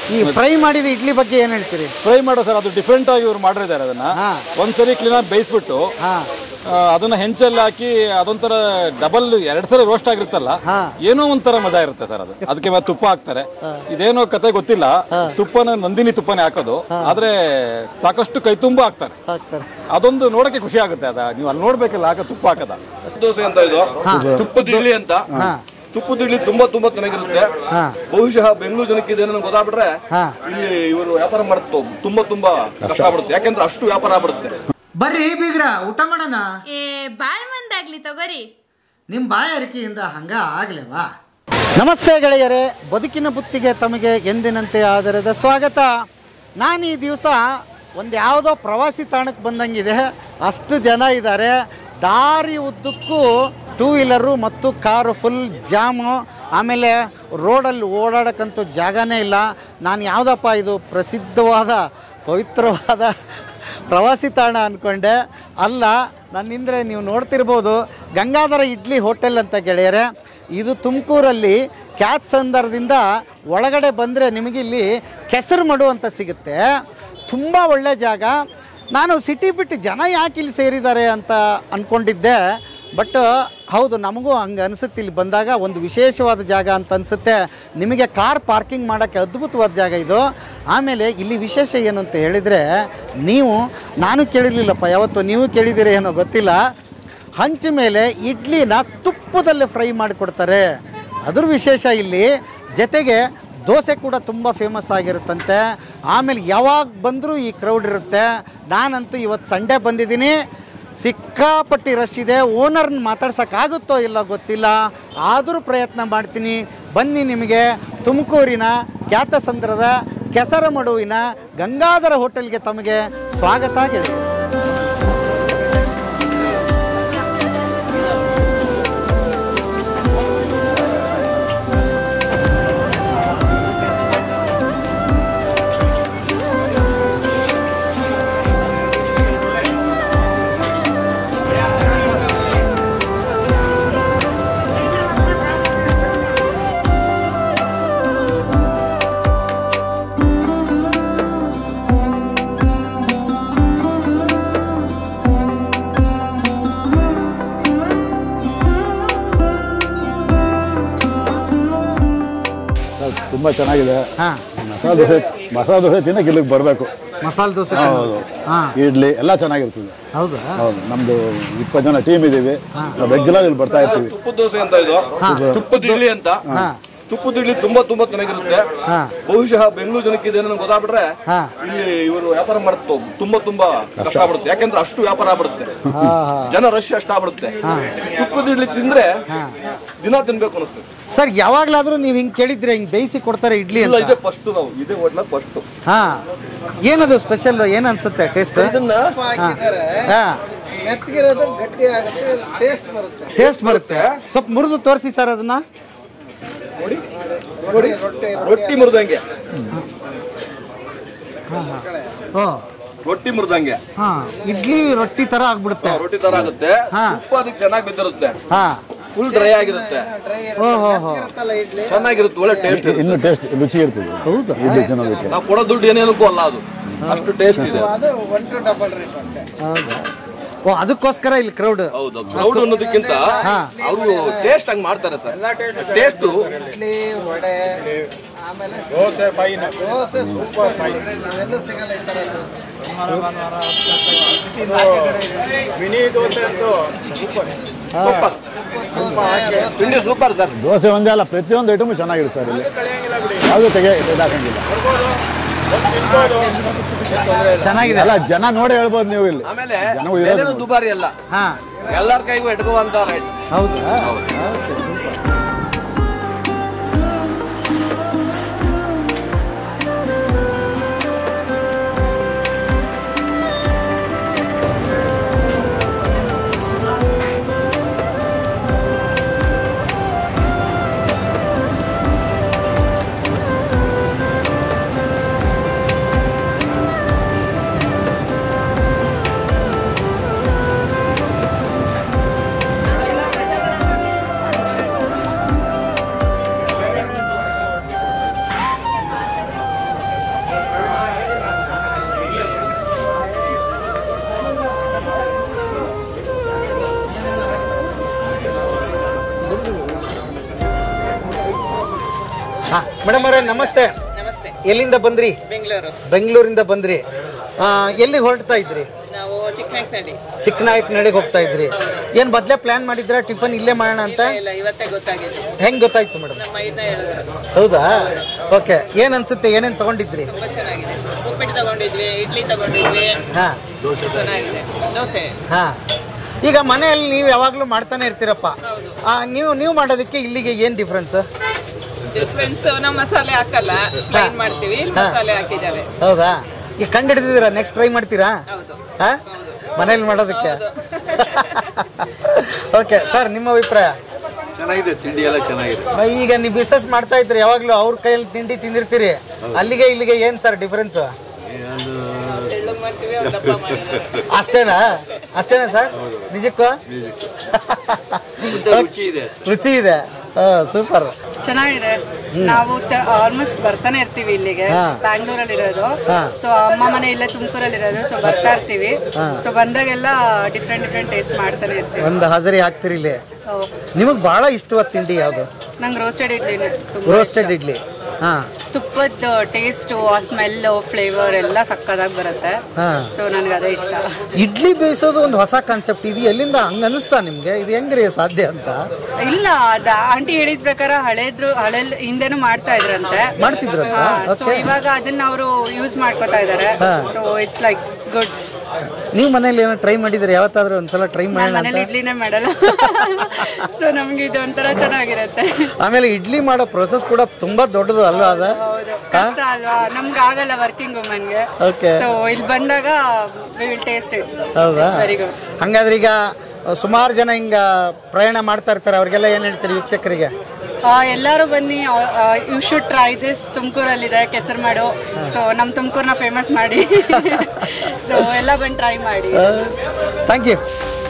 ಈ ಫ್ರೈ ಮಾಡಿದ ಇಡ್ಲಿ ಬಗ್ಗೆ ಏನು ಹೇಳ್ತೀರಿ ಫ್ರೈ ಮಾಡೋ ಸರ್ ಅದು ಡಿಫ್ರೆಂಟ್ ಆಗಿ ಇವ್ರು ಮಾಡಿದ್ದಾರೆ ಅದನ್ನ ಹಾ. ಒಂದ್ಸರಿ ಕ್ಲೀನಾಗಿ ಬೇಯಿಸ್ಬಿಟ್ಟು ಹಾಂ ಆ, ಅದನ್ನ ಹೆಂಚಲ್ಲಿ ಹಾಕಿ ಅದೊಂಥರ ಡಬಲ್ ಎರಡ್ ಸರಿ ರೋಸ್ಟ್ ಆಗಿರುತ್ತಲ್ಲ ಹಾ. ಏನೋ ಒಂಥರ ಮಜಾ ಇರುತ್ತೆ ಸರ್ ಅದು ಅದಕ್ಕೆ ಮತ್ತೆ ತುಪ್ಪ ಹಾಕ್ತಾರೆ ಇದೇನೋ ಕತೆ ಗೊತ್ತಿಲ್ಲ ತುಪ್ಪನ ನಂದಿನಿ ತುಪ್ಪನೇ ಹಾಕೋದು ಆದ್ರೆ ಸಾಕಷ್ಟು ಕೈ ತುಂಬ ಹಾಕ್ತಾರೆ ಹಾಕ್ತಾರೆ ಅದೊಂದು ನೋಡಕ್ಕೆ ಖುಷಿ ಆಗುತ್ತೆ ಅದ ನೀವು ಅಲ್ಲಿ ನೋಡ್ಬೇಕಲ್ಲ ಹಾಕ ತುಪ್ಪ ಹಾಕದ ದೋಸೆ ಅಂತ ಇದು ತುಪ್ಪದ ಇಡ್ಲಿ ಅಂತ ತುಪ್ಪದ ಇಡ್ಲಿ ತುಂಬಾ ತುಂಬಾ ಚೆನ್ನಾಗಿರುತ್ತೆ ಹಾ. ಬಹುಶಃ ಬೆಂಗಳೂರು ಜನಕ್ಕೆ ಇದೇನೋ ಗೊತ್ತಾಗ್ಬಿಟ್ರೆ ಹಾ. ಇಲ್ಲಿ ಇವರು ವ್ಯಾಪಾರ ಮಾಡ್ತು ತುಂಬಾ ತುಂಬಾ ಕಷ್ಟ ಆಗ್ಬಿಡುತ್ತೆ ಯಾಕೆಂದ್ರೆ ಅಷ್ಟು ವ್ಯಾಪಾರ ಆಗ್ಬಿಡುತ್ತೆ ಬರ್ರಿ ಬೀಗ್ರ ಊಟ ಮಾಡೋಣ ಏ ಬಾಳ್ ಮಂದಾಗ್ಲಿ ತಗೋರಿ ನಿಮ್ಮ ಬಾಯಾರಿಕೆಯಿಂದ ಹಂಗ ಆಗ್ಲೇವಾ ನಮಸ್ತೆ ಗೆಳೆಯರೇ ಬದುಕಿನ ಬುತ್ತಿಗೆ ತಮಗೆ ಎಂದಿನಂತೆ ಆದರದ ಸ್ವಾಗತ ನಾನು ಈ ದಿವಸ ಒಂದು ಯಾವುದೋ ಪ್ರವಾಸಿ ತಾಣಕ್ಕೆ ಬಂದಂಗಿದೆ ಅಷ್ಟು ಜನ ಇದ್ದಾರೆ ದಾರಿ ಉದ್ದಕ್ಕೂ ಟೂ ವೀಲರು ಮತ್ತು ಕಾರು ಫುಲ್ ಜಾಮು ಆಮೇಲೆ ರೋಡಲ್ಲಿ ಓಡಾಡೋಕ್ಕಂತೂ ಜಾಗನೇ ಇಲ್ಲ ನಾನು ಯಾವುದಪ್ಪ ಇದು ಪ್ರಸಿದ್ಧವಾದ ಪವಿತ್ರವಾದ ಪ್ರವಾಸಿ ತಾಣ ಅಂದ್ಕೊಂಡೆ ಅಲ್ಲ ನನ್ನಿಂದ್ರೆ ನೀವು ನೋಡ್ತಿರ್ಬೋದು ಗಂಗಾಧರ ಇಡ್ಲಿ ಹೋಟೆಲ್ ಅಂತ ಗೆಳೆಯರೆ ಇದು ತುಮಕೂರಲ್ಲಿ ಕ್ಯಾತ್ ಸಂದರ್ಭದಿಂದ ಒಳಗಡೆ ಬಂದರೆ ನಿಮಗೆ ಇಲ್ಲಿ ಕೆಸರು ಮಡು ಅಂತ ಸಿಗುತ್ತೆ ತುಂಬ ಒಳ್ಳೆ ಜಾಗ ನಾನು ಸಿಟಿ ಬಿಟ್ಟು ಜನ ಯಾಕೆ ಇಲ್ಲಿ ಸೇರಿದ್ದಾರೆ ಅಂತ ಅಂದ್ಕೊಂಡಿದ್ದೆ ಬಟ್ ಹೌದು ನಮಗೂ ಹಂಗೆ ಅನಿಸುತ್ತೆ ಇಲ್ಲಿ ಬಂದಾಗ ಒಂದು ವಿಶೇಷವಾದ ಜಾಗ ಅಂತ ಅನಿಸುತ್ತೆ ನಿಮಗೆ ಕಾರ್ ಪಾರ್ಕಿಂಗ್ ಮಾಡೋಕ್ಕೆ ಅದ್ಭುತವಾದ ಜಾಗ ಇದು ಆಮೇಲೆ ಇಲ್ಲಿ ವಿಶೇಷ ಏನು ಅಂತ ಹೇಳಿದರೆ ನೀವು ನಾನು ಕೇಳಿರ್ಲಿಲ್ಲಪ್ಪ ಯಾವತ್ತು ನೀವು ಕೇಳಿದ್ದೀರಿ ಏನೋ ಗೊತ್ತಿಲ್ಲ ಹಂಚ ಮೇಲೆ ಇಡ್ಲಿನ ತುಪ್ಪದಲ್ಲಿ ಫ್ರೈ ಮಾಡಿಕೊಡ್ತಾರೆ ಅದ್ರ ವಿಶೇಷ ಇಲ್ಲಿ ಜೊತೆಗೆ ದೋಸೆ ಕೂಡ ತುಂಬ ಫೇಮಸ್ ಆಗಿರುತ್ತಂತೆ ಆಮೇಲೆ ಯಾವಾಗ ಬಂದರೂ ಈ ಕ್ರೌಡ್ ಇರುತ್ತೆ ನಾನಂತೂ ಇವತ್ತು ಸಂಡೇ ಬಂದಿದ್ದೀನಿ ಸಿಕ್ಕಾಪಟ್ಟಿ ರಶ್ ಇದೆ ಓನರ್ನ ಮಾತಾಡ್ಸೋಕ್ಕಾಗುತ್ತೋ ಇಲ್ಲ ಗೊತ್ತಿಲ್ಲ ಆದರೂ ಪ್ರಯತ್ನ ಮಾಡ್ತೀನಿ ಬನ್ನಿ ನಿಮಗೆ ತುಮಕೂರಿನ ಖ್ಯಾತಸಂದ್ರದ ಕೆಸರಮಡುವಿನ ಗಂಗಾಧರ ಹೋಟೆಲ್ಗೆ ತಮಗೆ ಸ್ವಾಗತ ಗೆಳೆಯ ತುಂಬ ಚೆನ್ನಾಗಿದೆ ಹಾಂ ಮಸಾಲೆ ದೋಸೆ ಮಸಾಲೆ ದೋಸೆ ತಿನ್ನಕ್ಕೆ ಇಲ್ಲಿಗೆ ಬರಬೇಕು ಮಸಾಲೆ ದೋಸೆ ಹೌದು ಹಾಂ ಇಡ್ಲಿ ಎಲ್ಲ ಚೆನ್ನಾಗಿರ್ತದೆ ಹೌದಾ ಹೌದು ನಮ್ಮದು ಇಪ್ಪತ್ತು ಜನ ಟೀಮ್ ಇದ್ದೀವಿ ರೆಗ್ಯುಲರ್ ಇಲ್ಲಿ ಬರ್ತಾ ಇರ್ತೀವಿ ತುಪ್ಪದ ದೋಸೆ ಅಂತ ಇದು ತುಪ್ಪದ ಇಡ್ಲಿ ಅಂತ ಹಾಂ ತುಪ್ಪದ ಇಡ್ಲಿ ತುಂಬಾ ತುಂಬಾ ಚೆನ್ನಾಗಿರುತ್ತೆ ಹಾಂ ಬಹುಶಃ ಬೆಂಗಳೂರು ಜನಕ್ಕೆ ಇದೇನೋ ಗೊತ್ತಾಗ್ಬಿಟ್ರೆ ಹಾಂ ಇಲ್ಲಿ ಇವರು ವ್ಯಾಪಾರ ಮಾಡ್ತು ತುಂಬಾ ತುಂಬಾ ಕಷ್ಟ ಆಗ್ಬಿಡುತ್ತೆ ಯಾಕೆಂದ್ರೆ ಅಷ್ಟು ವ್ಯಾಪಾರ ಆಗ್ಬಿಡುತ್ತೆ ಹಾಂ ಹಾಂ ಜನ ರಶ್ ಅಷ್ಟು ಆಗ್ಬಿಡುತ್ತೆ ತುಪ್ಪದ ಇಡ್ಲಿ ತಿಂದ್ರೆ ದಿನ ತಿನ್ಬೇಕು ಅನಿಸ್ತದೆ ಸರ್ ಯಾವಾಗಲಾದರೂ ನೀವು ಹಿಂಗೆ ಕೇಳಿದ್ರೆ ಹಿಂಗೆ ಬೇಯಿಸಿ ಕೊಡ್ತಾರೆ ಇಡ್ಲಿ ಇಲ್ಲ ಅಂತ ಇದೆ ಫಸ್ಟ್ ನಾವು ಇದೇ ಹೋಟ್ಲ ಫಸ್ಟ್ ಹಾಂ ಏನದು ಸ್ಪೆಷಲ್ ಏನು ಅನ್ಸುತ್ತೆ ಟೇಸ್ಟ್ ಇದನ್ನ ಹಾಂ ಮೆತ್ತಗಿರೋದು ಗಟ್ಟಿ ಆಗುತ್ತೆ ಟೇಸ್ಟ್ ಬರುತ್ತೆ ಟೇಸ್ಟ್ ಬರುತ್ತೆ ಸ್ವಲ್ಪ ಮುರಿದು ತೋರಿಸಿ ಸರ್ ಅದನ್ನ ನೋಡಿ ನೋಡಿ ರೊಟ್ಟಿ ಮುರಿದಂಗೆ ಓ ರೊಟ್ಟಿ ಮುರಿದಂಗೆ ಹಾಂ ಇಡ್ಲಿ ರೊಟ್ಟಿ ಥರ ಆಗ್ಬಿಡುತ್ತೆ ರೊಟ್ಟಿ ತರ ಆಗುತ್ತೆ ಹಾ. ತುಪ್ಪ ಅದಕ್ಕೆ ಚೆನ್ನಾಗಿ ಬಿದ್ದಿರುತ್ತೆ ಹಾಂ ಫುಲ್ ಡ್ರೈ ಆಗಿರುತ್ತೆ ಓ ಹೋ ಹೋ ಚೆನ್ನಾಗಿರುತ್ತೆ ಒಳ್ಳೆ ಟೇಸ್ಟ್ ಇನ್ನು ಟೇಸ್ಟ್ ರುಚಿ ಇರ್ತದೆ ಹೌದಾ ಇಡ್ಲಿ ತಿನ್ನೋದಕ್ಕೆ ನಾವು ಕೊಡೋ ದುಡ್ಡು ಏನೇನಕ್ಕೂ ಅಲ್ಲ ಅದು ಅಷ್ಟು ಟೇಸ್ಟ್ ಇದೆ ಅದು ಒನ್ ಟು ಡಬಲ್ ರೇಟ್ ಅಷ್ಟೇ ಹೌದಾ ಓ ಅದಕ್ಕೋಸ್ಕರ ಇಲ್ಲಿ ಕ್ರೌಡ್ ಹೌದು ಕ್ರೌಡ್ ಅನ್ನೋದಕ್ಕಿಂತ ಹಾ. ಅವರು ಟೇಸ್ಟ್ ಹಂಗ್ ಮಾಡ್ತಾರೆ ಸರ್ ಟೇಸ್ಟ್ ಇಡ್ಲಿ ವಡೆ ಆಮೇಲೆ ದೋಸೆ ದೋಸೆ ಸೂಪರ್ ನಾವೆಲ್ಲೂ ಸಿಗಲ್ಲ ಈ ಥರ ದೋಸೆ. ಸೂಪರ್ ತಿಂಡಿ ಸೂಪರ್ ಸರ್ ದೋಸೆ ಒಂದೇ ಅಲ್ಲ ಪ್ರತಿಯೊಂದು ಐಟಮು ಚೆನ್ನಾಗಿರುತ್ತೆ ಸರ್ ಇಲ್ಲಿ ಯಾವುದು ತೆಗೆ ಇದಾಕಂಗಿಲ್ಲ ಚೆನ್ನಾಗಿದೆ ಅಲ್ಲ ಜನ ನೋಡಿ ಹೇಳ್ಬೋದು ನೀವು ಇಲ್ಲಿ ಆಮೇಲೆ ಜನ ಇರೋದು ಬೆಲೆನೂ ದುಬಾರಿ ಅಲ್ಲ ಹಾಂ ಎಲ್ಲರ ಕೈಗೂ ಎಟ್ಕುವಂತ ರೇಟ್ ಹೌದಾ ಓಕೆ ಸೂಪರ್ ಮೇಡಮ್ ಅವರೇ ನಮಸ್ತೆ ನಮಸ್ತೆ ಎಲ್ಲಿಂದ ಬಂದ್ರಿ ಬೆಂಗಳೂರು ಬೆಂಗಳೂರಿಂದ ಬಂದ್ರಿ ಆ, ಎಲ್ಲಿಗೆ ಹೊರಡ್ತಾ ಇದ್ರಿ ನಾವು ಚಿಕ್ಕನಾಯ್ಕನಹಳ್ಳಿ ಚಿಕ್ಕನಾಯಕನಹಳ್ಳಿಗೆ ಹೋಗ್ತಾ ಇದ್ರಿ ಏನ್ ಬದ್ಲೇ ಪ್ಲಾನ್ ಮಾಡಿದ್ರ ಟಿಫನ್ ಇಲ್ಲೇ ಮಾಡೋಣ ಅಂತ ಇಲ್ಲ ಇವತ್ತೇ ಗೊತ್ತಾಗಿದೆ ಹೆಂಗ್ ಗೊತ್ತಾಯ್ತು ಮೇಡಮ್ ನಮ್ಮ ಐದನೇ ಹೇಳಿದ್ರು ಹೌದಾ ಓಕೆ ಏನ್ ಅನ್ಸುತ್ತೆ ಏನೇನ್ ತಗೊಂಡಿದ್ರಿ ತುಂಬಾ ಚೆನ್ನಾಗಿದೆ ಉಪ್ಪಿಟ್ಟು ತಗೊಂಡಿದ್ವಿ ಇಡ್ಲಿ ತಗೊಂಡಿದ್ವಿ ಹಾ ಚೆನ್ನಾಗಿದೆ ದೋಸೆ ಹಾ ಈಗ ಮನೆಯಲ್ಲಿ ನೀವು ಯಾವಾಗ್ಲೂ ಮಾಡ್ತಾನೆ ಇರ್ತೀರಪ್ಪ ಆ, ನೀವು ನೀವು ಮಾಡೋದಕ್ಕೆ ಇಲ್ಲಿಗೆ ಏನ್ ಡಿಫ್ರೆನ್ಸ್ ಡಿಫ್ರೆನ್ಸ್ ನಾವು ಮಸಾಲೆ ಹಾಕಲ್ಲ ಪ್ಲೈನ್ ಮಾಡ್ತೀವಿ ಇಲ್ಲಿ ಹಾ. ಮಸಾಲೆ ಹಾಕಿದ್ದಾರೆ ಹೌದಾ ಈಗ ಕಂಡು ಹಿಡಿದಿದ್ದೀರಾ ನೆಕ್ಸ್ಟ್ ಟ್ರೈ ಮಾಡ್ತೀರಾ ಹೌದು ಹಾ ಮನೇಲಿ ಮಾಡೋದಕ್ಕೆ ಓಕೆ ಸರ್ ನಿಮ್ಮ ಅಭಿಪ್ರಾಯ ಚೆನ್ನಾಗಿದೆ ತಿಂಡಿ ಎಲ್ಲ ಚೆನ್ನಾಗಿದೆ ಮ- ಈಗ ನೀವು ಬಿಸ್ನೆಸ್ ಮಾಡ್ತಾ ಇದ್ರಿ ಯಾವಾಗ್ಲೂ ಅವ್ರ ಕೈಯಲ್ಲಿ ತಿಂಡಿ ತಿಂದಿರ್ತೀರಿ ಅಲ್ಲಿಗೆ ಇಲ್ಲಿಗೆ ಏನ್ ಸರ್ ಡಿಫ್ರೆನ್ಸ್ ಎಳ್ಳು ಮಾಡ್ತೀವಿ ಒಂದು ದಪ್ಪ ಮಾಡಿದ್ದಾರೆ ಅಷ್ಟೇನಾ ಅಷ್ಟೇನಾ ಸರ್ ನಿಜಕ್ಕೂ ರುಚಿ ಇದೆ ರುಚಿ ಇದೆ ಸೂಪರ್ ಚೆನ್ನಾಗಿದೆ ನಾವು ಆಲ್ಮೋಸ್ಟ್ ಬರ್ತಾನೆ ಇರ್ತೀವಿ ಇಲ್ಲಿಗೆ ಹಾ. ಬ್ಯಾಂಗ್ಳೂರಲ್ಲಿ ಇರೋದು ಹಾ. ಸೊ ಅಮ್ಮ ಮನೆ ಇಲ್ಲೇ ತುಮಕೂರಲ್ಲಿ ಇರೋದು ಸೊ ಬರ್ತಾ ಇರ್ತೀವಿ ಸೊ ಬಂದಾಗೆಲ್ಲ ಡಿಫ್ರೆಂಟ್ ಡಿಫ್ರೆಂಟ್ ಟೇಸ್ಟ್ ಮಾಡ್ತಾನೆ ಇರ್ತೀವಿ ಒಂದು ಹಾಜರಿ ಹಾಕ್ತಿರಿ ಇಲ್ಲಿ ನಿಮಗೆ ಬಹಳ ಇಷ್ಟವಾದ ತಿಂಡಿ ಯಾವುದು ನಂಗೆ ರೋಸ್ಟೆಡ್ ಇಡ್ಲಿನೇ ತುಂಬ ರೋಸ್ಟೆಡ್ ಇಡ್ಲಿ ಹಾ ತುಪ್ಪದ ಟೇಸ್ಟು ಆ ಸ್ಮೆಲ್ಲು ಫ್ಲೇವರ್ ಎಲ್ಲ ಸಕ್ಕದಾಗಿ ಬರುತ್ತೆ ಹಾ. ಸೊ ನನಗೆ ಅದೇ ಇಷ್ಟ ಇಡ್ಲಿ ಬೇಯಿಸೋದು ಒಂದು ಹೊಸ ಕಾನ್ಸೆಪ್ಟ್ ಇದು ಎಲ್ಲಿಂದ ಹಂಗ ಅನಿಸ್ತಾ ನಿಮ್ಗೆ ಇದು ಹೆಂಗ್ರಿ ಸಾಧ್ಯ ಅಂತ ಇಲ್ಲ ಅದ ಆಂಟಿ ಹೇಳಿದ ಪ್ರಕಾರ ಹಳೇದ್ರು ಹಳೆ ಹಿಂದೆನೂ ಮಾಡ್ತಾ ಇದ್ರಂತೆ ಮಾಡ್ತಿದ್ರಂತ? So Okay. ಇವಾಗ ಅದನ್ನ ಅವರು ಯೂಸ್ ಮಾಡ್ಕೋತಾ ಇದ್ದಾರೆ ಹಾ. ಸೊ ಇಟ್ಸ್ ಲೈಕ್ ಗುಡ್ ನೀವು ಮನೇಲಿ ಏನೋ ಟ್ರೈ ಮಾಡಿದ್ರೆ ಯಾವತ್ತಾದ್ರೂ ಒಂದ್ಸಲ ಟ್ರೈ ನಾನು ಮಾಡೋಣ ಮನೇಲಿ ಅಂತ ಇಡ್ಲಿನೇ ಮಾಡಲ್ಲ ಸೊ ನಮ್ಗೆ ಇದು ಒಂಥರ ಚೆನ್ನಾಗಿರುತ್ತೆ ಆಮೇಲೆ ಇಡ್ಲಿ ಮಾಡೋ ಪ್ರೊಸೆಸ್ ಕೂಡ ತುಂಬಾ ದೊಡ್ಡದು ಅಲ್ವಾ ಅದ ಹೌದು ಕಷ್ಟ ಅಲ್ವಾ ನಮ್ಗೆ ಆಗಲ್ಲ ವರ್ಕಿಂಗ್ ವುಮನ್ಗೆ Okay. ಸೊ ಇಲ್ಲಿ ಬಂದಾಗ ವಿ ವಿಲ್ ಟೇಸ್ಟ್ ಇಟ್ ಹೌದಾ ಇಟ್ಸ್ ವೆರಿ ಗುಡ್ ಹಂಗಾದ್ರೆ ಈಗ ಸುಮಾರು ಜನ ಹಿಂಗ ಪ್ರಯಾಣ ಮಾಡ್ತಾ ಇರ್ತಾರೆ ಅವ್ರಿಗೆಲ್ಲ ಏನ್ ಹೇಳ್ತೀರಿ ವೀಕ್ಷಕರಿಗೆ ಎಲ್ಲರೂ ಬನ್ನಿ ಯು ಶುಡ್ ಟ್ರೈ ದಿಸ್ ತುಮಕೂರಲ್ಲಿದೆ ಕೆಸರು ಮಾಡು ಸೊ ನಮ್ಮ ತುಮಕೂರನ್ನ ಫೇಮಸ್ ಮಾಡಿ ಸೊ ಎಲ್ಲ ಬಂದು ಟ್ರೈ ಮಾಡಿ ಥ್ಯಾಂಕ್ ಯು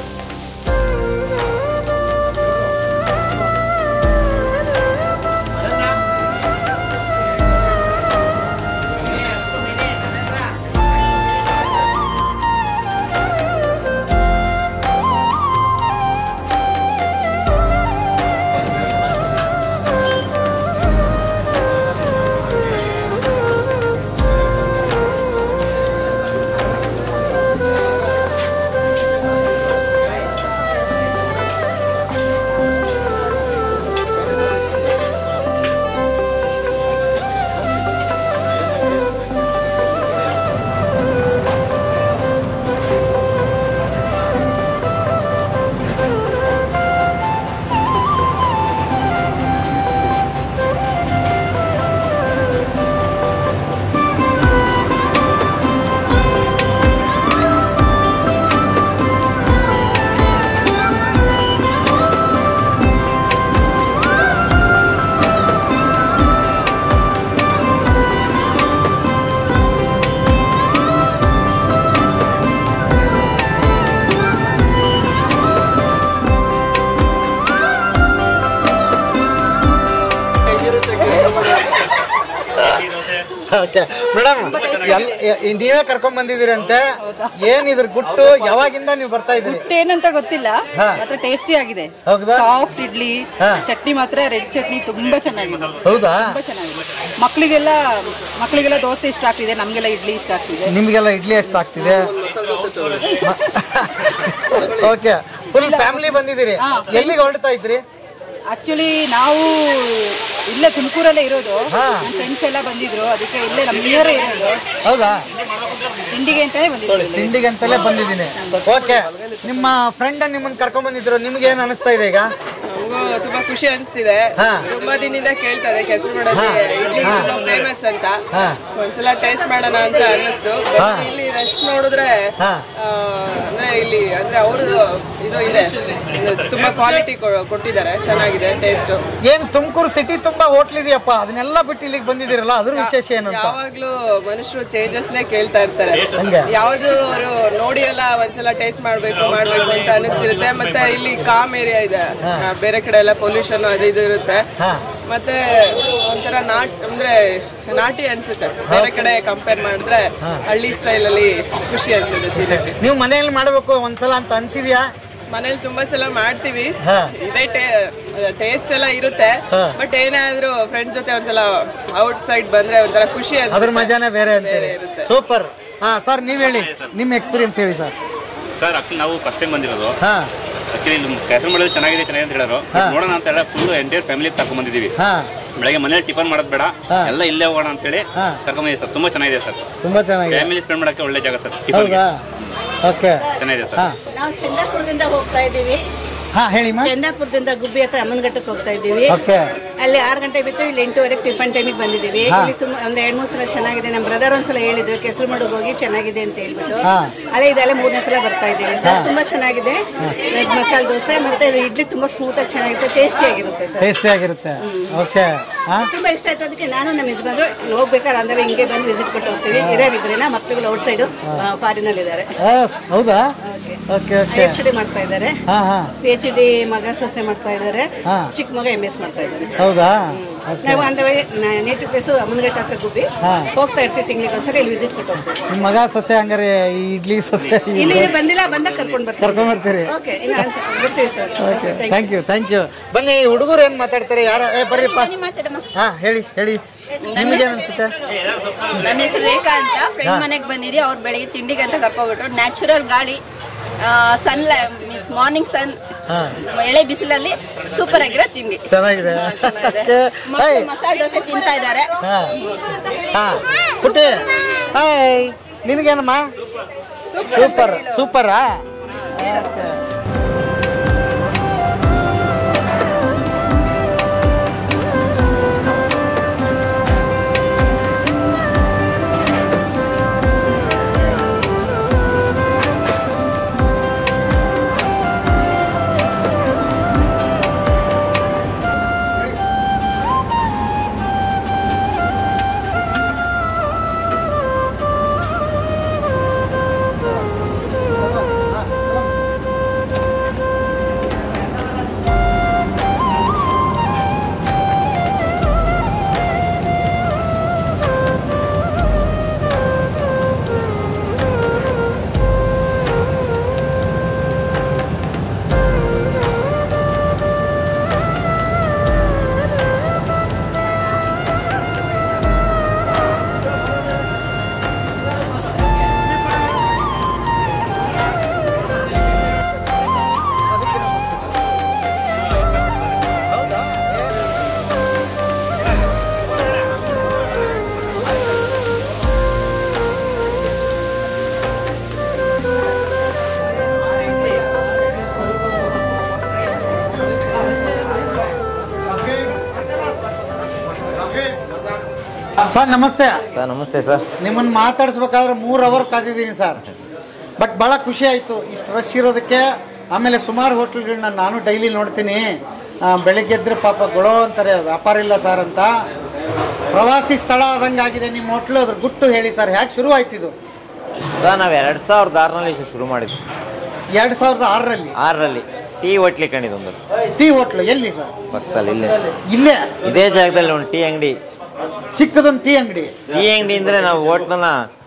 ಓಕೆ ಮೇಡಮ್ ನೀವೇ ಕರ್ಕೊಂಡ್ ಬಂದಿದ್ದೀರಂತೆ ಏನ್ ಇದ್ರ ಗುಟ್ಟು ಯಾವಾಗಿಂದ ನೀವು ಬರ್ತಾ ಇದ್ದೀರಿ ಏನಂತ ಗೊತ್ತಿಲ್ಲ ಹಾ. ಮಾತ್ರ ಟೇಸ್ಟಿ ಆಗಿದೆ ಹೌದಾ? ಸಾಫ್ಟ್ ಇಡ್ಲಿ ಹಾ. ಚಟ್ನಿ ಮಾತ್ರ ರೆಡ್ ಚಟ್ನಿ ತುಂಬಾ ಚೆನ್ನಾಗಿದೆ ಹೌದಾ ತುಂಬಾ ಚೆನ್ನಾಗಿದೆ ಮಕ್ಕಳಿಗೆಲ್ಲ ಮಕ್ಕಳಿಗೆಲ್ಲ ದೋಸೆ ಇಷ್ಟ ಆಗ್ತಿದೆ ನಮ್ಗೆಲ್ಲ ಇಡ್ಲಿ ಇಷ್ಟ ಆಗ್ತಿದೆ ನಿಮಗೆಲ್ಲ ಇಡ್ಲಿ ಎಷ್ಟು ಆಗ್ತಿದೆ ಓಕೆ ಫುಲ್ ಫ್ಯಾಮಿಲಿ ಬಂದಿದ್ದೀರಿ ಹಾ. ಎಲ್ಲಿಗೆ ಹೊರಡ್ತಾ ಇದ್ರಿ ಆಕ್ಚುಲಿ ನಾವು ಇಲ್ಲೇ ತುಮಕೂರಲ್ಲೇ ಇರೋದು ಹಾ. ನನ್ನ ಫ್ರೆಂಡ್ಸ್ ಎಲ್ಲ ಬಂದಿದ್ರು ಅದಕ್ಕೆ ಇಲ್ಲೇ ನಮ್ಮ ನಿಯರ್ ಇರೋದು ಹೌದಾ ತಿಂಡಿಗೆ ಅಂತಾನೆ ಬಂದಿದ್ರು ಇಲ್ಲಿ. ತಿಂಡಿಗೆ ಅಂತಲೇ ಬಂದಿದ್ದೀನಿ ಓಕೆ ನಿಮ್ಮ ಫ್ರೆಂಡ್ ನಿಮ್ಮನ್ನ ಕರ್ಕೊಂಡ್ ಬಂದಿದ್ರು ನಿಮ್ಗೆ ಏನ್ ಅನಿಸ್ತಾ ಇದೆ ಈಗ ನಮಗೂ ತುಂಬಾ ಖುಷಿ ಅನಿಸ್ತಿದೆ ಹಾ. ತುಂಬಾ ದಿನದಿಂದ ಕೇಳ್ತಾರೆ ಕೆಸರು ಮಾಡೋದು ಹಾ. ಇಡ್ಲಿ ಹಾ. ಫೇಮಸ್ ಅಂತ ಹಾ. ಒಂದ್ಸಲ ಟೇಸ್ಟ್ ಮಾಡೋಣ ಅಂತ ಅನ್ನಿಸ್ತು But ಹಾ. ಇಲ್ಲಿ ರಶ್ ನೋಡಿದ್ರೆ ಹಾ. ಆ, ಅಂದ್ರೆ ಇಲ್ಲಿ ಅಂದ್ರೆ ಅವ್ರದ್ದು ಇದು ಇದೆ ಇನ್ನು ತುಂಬಾ ಕ್ವಾಲಿಟಿ ಕೊಟ್ಟಿದ್ದಾರೆ ಚೆನ್ನಾಗಿದೆ ಟೇಸ್ಟ್ ಏನ್ ತುಮಕೂರು ಸಿಟಿ ತುಂಬಾ ಹೋಟ್ಲ್ ಇದೆಯಪ್ಪ ಅದನ್ನೆಲ್ಲ ಬಿಟ್ಟು ಇಲ್ಲಿಗೆ ಬಂದಿದ್ದೀರಲ್ಲ ಅದ್ರ ವಿಶೇಷ ಏನಂತ ಯಾವಾಗ್ಲೂ ಮನುಷ್ಯರು ಚೇಂಜಸ್ನೇ ಕೇಳ್ತಾ ಇರ್ತಾರೆ ಹಂಗೆ? ಯಾವ್ದು ಅವರು ನೋಡಿ ಎಲ್ಲ ಒಂದ್ಸಲ ಟೇಸ್ಟ್ ಮಾಡ್ಬೇಕು ಮಾಡ್ಬೇಕು ಅಂತ ಅನಿಸ್ತಿರುತ್ತೆ ಮತ್ತೆ ಇಲ್ಲಿ ಕಾಮ್ ಏರಿಯಾ ಇದೆ ಆ, ಬೇರೆ ಕಡೆ ಎಲ್ಲ ಪೊಲ್ಯೂಷನ್ ಅದು ಇದು ಇರುತ್ತೆ ಹಾ. ಮತ್ತೆ ಒಂಥರ ನಾಟ್ ಅಂದ್ರೆ ನಾಟಿ ಅನ್ಸುತ್ತೆ ಬೇರೆ ಕಡೆ ಕಂಪೇರ್ ಮಾಡಿದ್ರೆ ಹಳ್ಳಿ ಸ್ಟೈಲ್ ಅಲ್ಲಿ ಖುಷಿ ಅನ್ಸುತ್ತೆ ತಿನ್ನಕ್ಕೆ ನೀವು ಮನೆಯಲ್ಲಿ ಮಾಡ್ಬೇಕು ಒಂದ್ಸಲ ಅಂತ ಅನ್ಸಿದ್ಯಾ ಮನೇಲಿ ತುಂಬಾ ಸಲ ಮಾಡ್ತೀವಿ ಹಾ. ಇದೇ ಟೇಸ್ಟ್ ಎಲ್ಲ ಇರುತ್ತೆ ಹಾ. ಬಟ್ ಏನಾದ್ರೂ ಫ್ರೆಂಡ್ಸ್ ಜೊತೆ ಒಂದ್ಸಲ ಔಟ್ ಸೈಡ್ ಬಂದ್ರೆ ಒಂಥರ ಖುಷಿ ಅದ್ರ ಅನ್ಸುತ್ತೆ ಮಜಾನೇ ಬೇರೆ ಅಂತೀರಿ ಬೇರೆ ಇರುತ್ತೆ. ಸೂಪರ್ ಹಾ ಸರ್ ನೀವ್ ಹೇಳಿ ನಿಮ್ಮ ಎಕ್ಸ್ಪೀರಿಯನ್ಸ್ ಹೇಳಿ ಸರ್ ಸರ್ ಅಕ್ಕ ನಾವು ಫಸ್ಟ್ ಟೈಮ್ ಬಂದಿರೋದು ಹಾ ಆಕ್ಚುಲಿ ಇಲ್ಲಿ ಕೆಲಸ ಮಾಡೋದು ಚೆನ್ನಾಗಿದೆ ಚೆನ್ನಾಗಿದೆ ಅಂತ ಹೇಳೋರು ಹಾ. ನೋಡೋಣ ಅಂತ ಹೇಳಿ ಫುಲ್ ಎಂಟೈರ್ ಫ್ಯಾಮಿಲಿ ಕರ್ಕೊಂಡ್ ಬಂದಿದ್ದೀವಿ ಹಾ ಬೆಳಗ್ಗೆ ಮನೇಲಿ ಟಿಫನ್ ಮಾಡೋದು ಬೇಡ ಹಾ. ಎಲ್ಲ ಇಲ್ಲೇ ಹೋಗೋಣ ಅಂತ ಹೇಳಿ ಹಾ. ಕರ್ಕೊಂಡ್ ಬಂದಿದ್ದೀವಿ ಸರ್ ತುಂಬಾ ಚೆನ್ನಾಗಿದೆ ಸರ್ ತುಂಬಾ ಚೆನ್ನಾಗಿದೆ ಫ್ಯಾಮಿಲಿ ಸ್ಪೆಂಡ್ ಮಾಡಕ್ಕೆ ಒಳ್ಳೆ ಜಾಗ ಸರ್ ಟಿಫನ್ ಹೌದಾ ಓಕೆ ಚೆನ್ನಾಗಿದೆ ಹಾ ಸರ್ ನಾವು ಚಂದಾಪುರದಿಂದ ಹೋಗ್ತಾ ಇದ್ದೀವಿ ಹಾ ಹೇಳಿ ಮಾ ಚಂದಾಪುರದಿಂದ ಗುಬ್ಬಿ ಹತ್ರ ಅಮ್ಮನಘಟ್ಟಕ್ಕೆ ಹೋಗ್ತಾ ಇದ್ದೀವಿ ಓಕೆ ಅಲ್ಲಿ ಆರು ಗಂಟೆ ಬಿಟ್ಟು ಇಲ್ಲಿ ಎಂಟೂವರೆಗೆ ಟಿಫನ್ ಟೈಮಿಗೆ ಬಂದಿದ್ದೀವಿ ಹಾ. ಇಲ್ಲಿ ತುಂಬ ಒಂದು ಎರಡು ಮೂರು ಸಲ ಚೆನ್ನಾಗಿದೆ ನಮ್ಮ ಬ್ರದರ್ ಒಂದ್ಸಲ ಹೇಳಿದ್ರು ಕೆಸರು ಮಡುಗೆ ಹೋಗಿ ಚೆನ್ನಾಗಿದೆ ಅಂತ ಹೇಳ್ಬಿಟ್ಟು ಹಾ. ಅಲ್ಲೇ ಇದೆಲ್ಲ ಮೂರನೇ ಸಲ ಬರ್ತಾ ಇದ್ದೀವಿ ಸರ್ ಹಾ. ತುಂಬಾ ಚೆನ್ನಾಗಿದೆ ಮಸಾಲೆ ದೋಸೆ ಮತ್ತೆ ಇದು ಇಡ್ಲಿ ತುಂಬಾ ಸ್ಮೂತ್ ಆಗಿ ಚೆನ್ನಾಗಿರುತ್ತೆ ಟೇಸ್ಟಿ ಆಗಿರುತ್ತೆ ಸರ್ ಟೇಸ್ಟಿ ಆಗಿರುತ್ತೆ ಓಕೆ ಹಾ ತುಂಬಾ ಇಷ್ಟ ಆಯ್ತು ಅದಕ್ಕೆ ನಾನು ನಮ್ಮ ಯಜಮಾನ್ರು ಹೋಗ್ಬೇಕಾದ್ರೆ ಅಂದ್ರೆ ಹಿಂಗೆ ಬಂದು ವಿಸಿಟ್ ಕೊಟ್ಟು ಹೋಗ್ತೀವಿ ಇದೇ ಇಬ್ಬರೇನ ಮಕ್ಕಳುಗಳು ಔಟ್ ಸೈಡು ಫಾರಿನಲ್ಲಿ ಇದ್ದಾರೆ ಎಸ್ ಹೌದಾ ಓಕೆ ಓಕೆ ಎಚ್ ಡಿ ಮಾಡ್ತಾ ಇದ್ದಾರೆ ಹಾ ಹಾ ಪಿ ಎಚ್ ಡಿ ಮಗ ಸೊಸೆ ಮಾಡ್ತಾ ಇದ್ದಾರೆ ಹಾ. ಚಿಕ್ಕ ಮಗ ಎಂ ಎಸ್ ಮಾಡ್ತಾ ಇದ್ದಾರೆ ಹೌದಾ ಓಕೆ ನಾವು ಅಂದ ನೇಟಿವ್ ಪ್ಲೇಸು ಅಮ್ಮನಘಟ್ಟ ಹತ್ರ ಗುಬ್ಬಿ ಹಾ. ಹೋಗ್ತಾ ಇರ್ತೀವಿ ತಿಂಗಳಿಗೆ ಒಂದ್ಸರಿ ಇಲ್ಲಿ ವಿಸಿಟ್ ಕೊಟ್ಟು ಹೋಗ್ತೀವಿ ನಿಮ್ಮ ಮಗ ಸೊಸೆ ಹಂಗಾರೆ ಈ ಇಡ್ಲಿ ಸೊಸೆ ಇಲ್ಲಿ ಇಲ್ಲಿ ಬಂದಿಲ್ಲ ಬಂದಾಗ ಕರ್ಕೊಂಡು ಬರ್ತೀವಿ ಕರ್ಕೊಂಬರ್ತೀರಿ ಓಕೆ ಇನ್ನು ಅನ್ಸ- ಬರ್ತೀವಿ sir okay thank thank you thank you ಬನ್ನಿ ಹುಡುಗರು ಏನು ಮಾತಾಡ್ತಾರೆ ಯಾರ ಏ ಬರ್ರಿಪ್ಪ ಹಾ ಹೇಳಿ ಹೇಳಿ ನಿಮಗೇನು ಅನ್ಸುತ್ತೆ ನನ್ನ ಹೆಸರು ರೇಖಾ ಅಂತ ಫ್ರೆಂಡ್ ಹಾ. ಮನೆಗೆ ಬಂದಿದ್ದೆ ಅವ್ರು ಬೆಳಿಗ್ಗೆ ತಿಂಡಿಗೆ ಅಂತ ಕರ್ಕೊಬಿಟ್ರು ನ್ಯಾಚುರಲ್ ಗಾಳಿ ಸನ್ ಮೀನ್ಸ್ ಮಾರ್ನಿಂಗ್ ಸನ್ ಹಾ ಎಳೆ ಬಿಸಿಲಲ್ಲಿ ಸೂಪರ್ ಆಗಿರೋ ತಿಂಡಿ ಚೆನ್ನಾಗಿದೆ ಹಾ, ಚೆನ್ನಾಗಿದೆ. ಓಕೆ ಮಕ್ಕಳು ಹಾಯ್ ಮಸಾಲೆ ದೋಸೆ ತಿಂತಾ ಇದ್ದಾರೆ ಹಾ ಹಾ ಪುಟ್ಟಿ ಹಾಯ್ ನಿನಗೇನಮ್ಮ ಸೂಪರ್ ಸೂಪರಾ ಓಕೆ ಸರ್ ನಮಸ್ತೆ ಸರ್ ನಮಸ್ತೆ ಸರ್ ನಿಮ್ಮನ್ನು ಮಾತಾಡಿಸ್ಬೇಕಾದ್ರೆ ಮೂರು ಅವರ್ ಕಾದಿದ್ದೀನಿ ಸರ್ ಬಟ್ ಭಾಳ ಖುಷಿ ಆಯಿತು ಇಷ್ಟು ರಶ್ ಇರೋದಕ್ಕೆ ಆಮೇಲೆ ಸುಮಾರು ಹೋಟ್ಲ್ಗಳನ್ನ ನಾನು ಡೈಲಿ ನೋಡ್ತೀನಿ ಆ, ಬೆಳಿಗ್ಗೆ ಎದ್ರೆ ಪಾಪ ಗೊಳೋ ಅಂತಾರೆ ವ್ಯಾಪಾರ ಇಲ್ಲ ಸರ್ ಅಂತ ಪ್ರವಾಸಿ ಸ್ಥಳ ಆದಂಗಾಗಿದೆ ನಿಮ್ಮ ಹೋಟ್ಲು ಅದ್ರ ಗುಟ್ಟು ಹೇಳಿ ಸರ್ ಹೇಗೆ ಶುರು ಆಯ್ತು ಇದು ಸರ್ ನಾವು ಎರಡು ಸಾವಿರದ ಆರರಲ್ಲಿ ಶುರು ಮಾಡಿದ್ವಿ ಎರಡು ಸಾವಿರದ ಆರರಲ್ಲಿ ಆರರಲ್ಲಿ ಟೀ ಹೋಟ್ಲಿ ಕಂಡಿದ್ದೊಂದು ಟೀ ಹೋಟ್ಲು ಎಲ್ಲಿ ಸರ್ ಪಕ್ಕದಲ್ಲಿ ಇಲ್ಲೇ ಇಲ್ಲೇ ಇದೇ ಜಾಗದಲ್ಲಿ ಒಂದು ಟೀ ಅಂಗಡಿ ಚಿಕ್ಕದೊಂದು ಟೀ ಅಂಗಡಿ ಟೀ ಅಂಗಡಿಯಿಂದಲೇ ನಾವು ಹೋಟ್ಲನ್ನ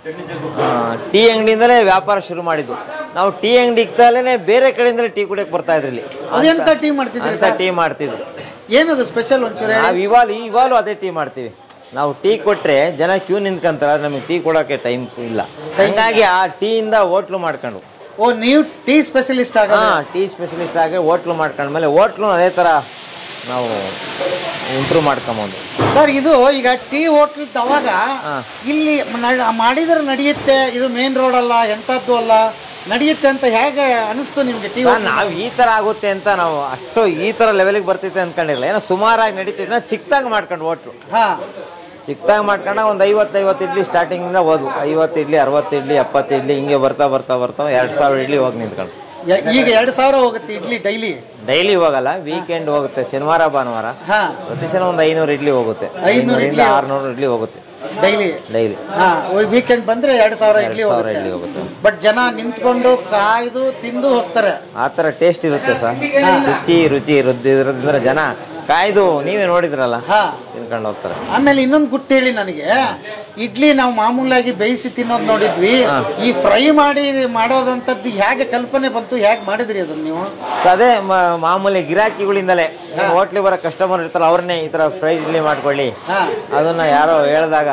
ಟೀ ಅಂಗಡಿಯಿಂದಲೇ ವ್ಯಾಪಾರ ಶುರು ಮಾಡಿದ್ದು ನಾವು ಟೀ ಅಂಗಡಿ ಇಕ್ತಲೇ ಬೇರೆ ಕಡೆಯಿಂದಲೇ ಟೀ ಕುಡಿಯಕ್ಕೆ ಬರ್ತಾ ಇದ್ರಲ್ಲಿ ಅದೆಂತ ಟೀ ಮಾಡ್ತಿದ್ರಿ ಅಂತ ಸರ್ ಟೀ ಮಾಡ್ತಿದ್ವಿ ಏನದು ಸ್ಪೆಷಲ್ ಒಂಚೂರು ಹೇಳಿ? ನಾವು ಇವಾಲು ಇವಾಲು ಅದೇ ಟೀ ಮಾಡ್ತೀವಿ ನಾವು ಟೀ ಕೊಟ್ರೆ ಜನ ಕ್ಯೂ ನಿಂತ್ಕೊಂತಾರ ನಮಗೆ ಟೀ ಕೊಡೋಕೆ ಟೈಮ್ ಇಲ್ಲ ಹಂಗಾಗಿ ಆ ಟೀಯಿಂದ ಹೋಟ್ಲು ಮಾಡ್ಕೊಂಡು ಓ ನೀವು ಟೀ ಸ್ಪೆಷಲಿಸ್ಟ್ ಆಗ ಹಾ ಟೀ ಸ್ಪೆಷಲಿಸ್ಟ್ ಆಗಿ ಹೋಟ್ಲು ಮಾಡ್ಕೊಂಡ್ಮೇಲೆ ಹೋಟ್ಲು ಅದೇ ಥರ ನಾವು ಇಂಪ್ರೂವ್ ಮಾಡ್ಕೊಂಬೋದು ಸರ್ ಇದು ಈಗ ಟೀ ಹೋಟ್ಲ್ ಅವಾಗ ಇಲ್ಲಿ ನ- ಮಾಡಿದ್ರೆ ನಡೆಯುತ್ತೆ ಇದು ಮೇನ್ ರೋಡ್ ಅಲ್ಲ ಎಂಥದ್ದು ಅಲ್ಲ ನಡೆಯುತ್ತೆ ಅಂತ ಹೇಗೆ ಅನಿಸ್ತು ನಿಮ್ಗೆ ಟೀ ಸರ್, ನಾವು ಈ ತರ ಆಗುತ್ತೆ ಅಂತ ನಾವು ಅಷ್ಟು ಈ ತರ ಲೆವೆಲ್ಗೆ ಬರ್ತೈತೆ ಅನ್ಕೊಂಡಿರಲಿಲ್ಲ ಏನೋ ಸುಮಾರಾಗಿ ನಡೀತಿದ್ದ ಚಿಕ್ಕದಾಗಿ ಮಾಡ್ಕೊಂಡು ಹೋಟ್ಲು ಹಾ ಚಿಕ್ಕದಾಗಿ ಮಾಡ್ಕೊಂಡ ಒಂದು ಐವತ್ತು ಐವತ್ತು ಇಡ್ಲಿ ಸ್ಟಾರ್ಟಿಂಗಿಂದ ಹೋದ್ವು ಐವತ್ತು ಇಡ್ಲಿ ಅರವತ್ತು ಇಡ್ಲಿ ಎಪ್ಪತ್ತು ಇಡ್ಲಿ ಹಿಂಗೆ ಬರ್ತಾ ಬರ್ತಾ ಬರ್ತಾ ಎರಡು ಸಾವಿರ ಇಡ್ಲಿ ಹೋಗಿ ನಿಂತ್ಕೊಂಡು ಯ- ಈಗ ಎರಡು ಸಾವಿರ ಹೋಗುತ್ತೆ ಇಡ್ಲಿ ಡೈಲಿ ಡೈಲಿ ಹೋಗಲ್ಲ ವೀಕೆಂಡ್ ಹೋಗುತ್ತೆ ಶನಿವಾರ ಭಾನುವಾರ ಹಾ ಪ್ರತಿ ಸಲ ಒಂದು ಐನೂರು ಇಡ್ಲಿ ಹೋಗುತ್ತೆ ಐನೂರು ಐನೂರಿಂದ ಇಡ್ಲಿ? ಆರ್ನೂರು ಇಡ್ಲಿ ಹೋಗುತ್ತೆ ಡೈಲಿ ಡೈಲಿ ಹಾ ವೀಕೆಂಡ್ ಬಂದ್ರೆ ಎರಡು ಸಾವಿರ ಎರಡು ಇಡ್ಲಿ ಸಾವಿರ ಇಡ್ಲಿ ಹೋಗುತ್ತೆ ಹೋಗುತ್ತೆ ಬಟ್ ಜನ ನಿಂತ್ಕೊಂಡು ಕಾಯ್ದು ತಿಂದು ಹೋಗ್ತಾರೆ ಆ ಥರ ಟೇಸ್ಟ್ ಇರುತ್ತೆ ಸರ್ ರುಚಿ ರುಚಿ ಇರೋದ್ರಿಂದ ಜನ ಕಾಯ್ದು ನೀವೇ ನೋಡಿದ್ರಲ್ಲ ಹಾ ಮಾಡ್ಕೊಂಡು ಹೋಗ್ತಾರೆ ಆಮೇಲೆ ಇನ್ನೊಂದು ಗುಟ್ಟು ಹೇಳಿ ನನಗೆ ಇಡ್ಲಿ ನಾವು ಮಾಮೂಲಾಗಿ ಬೇಯಿಸಿ ತಿನ್ನೋದು ನೋಡಿದ್ವಿ ಈ ಫ್ರೈ ಮಾಡಿ ಮಾಡೋದಂಥದ್ದು ಹೇಗೆ ಕಲ್ಪನೆ ಬಂತು ಹೇಗೆ ಮಾಡಿದ್ರಿ ಅದನ್ನ ನೀವು ಸೊ ಅದೇ ಮ- ಮಾಮೂಲಿ ಗಿರಾಕಿಗಳಿಂದಲೇ ಹೋಟ್ಲಿಗೆ ಬರೋ ಕಸ್ಟಮರ್ ಇರ್ತಾರಲ್ಲ ಅವ್ರನ್ನೇ ಈ ಥರ ಫ್ರೈ ಇಡ್ಲಿ ಮಾಡ್ಕೊಳ್ಳಿ ಅದನ್ನ ಯಾರೋ ಹೇಳಿದಾಗ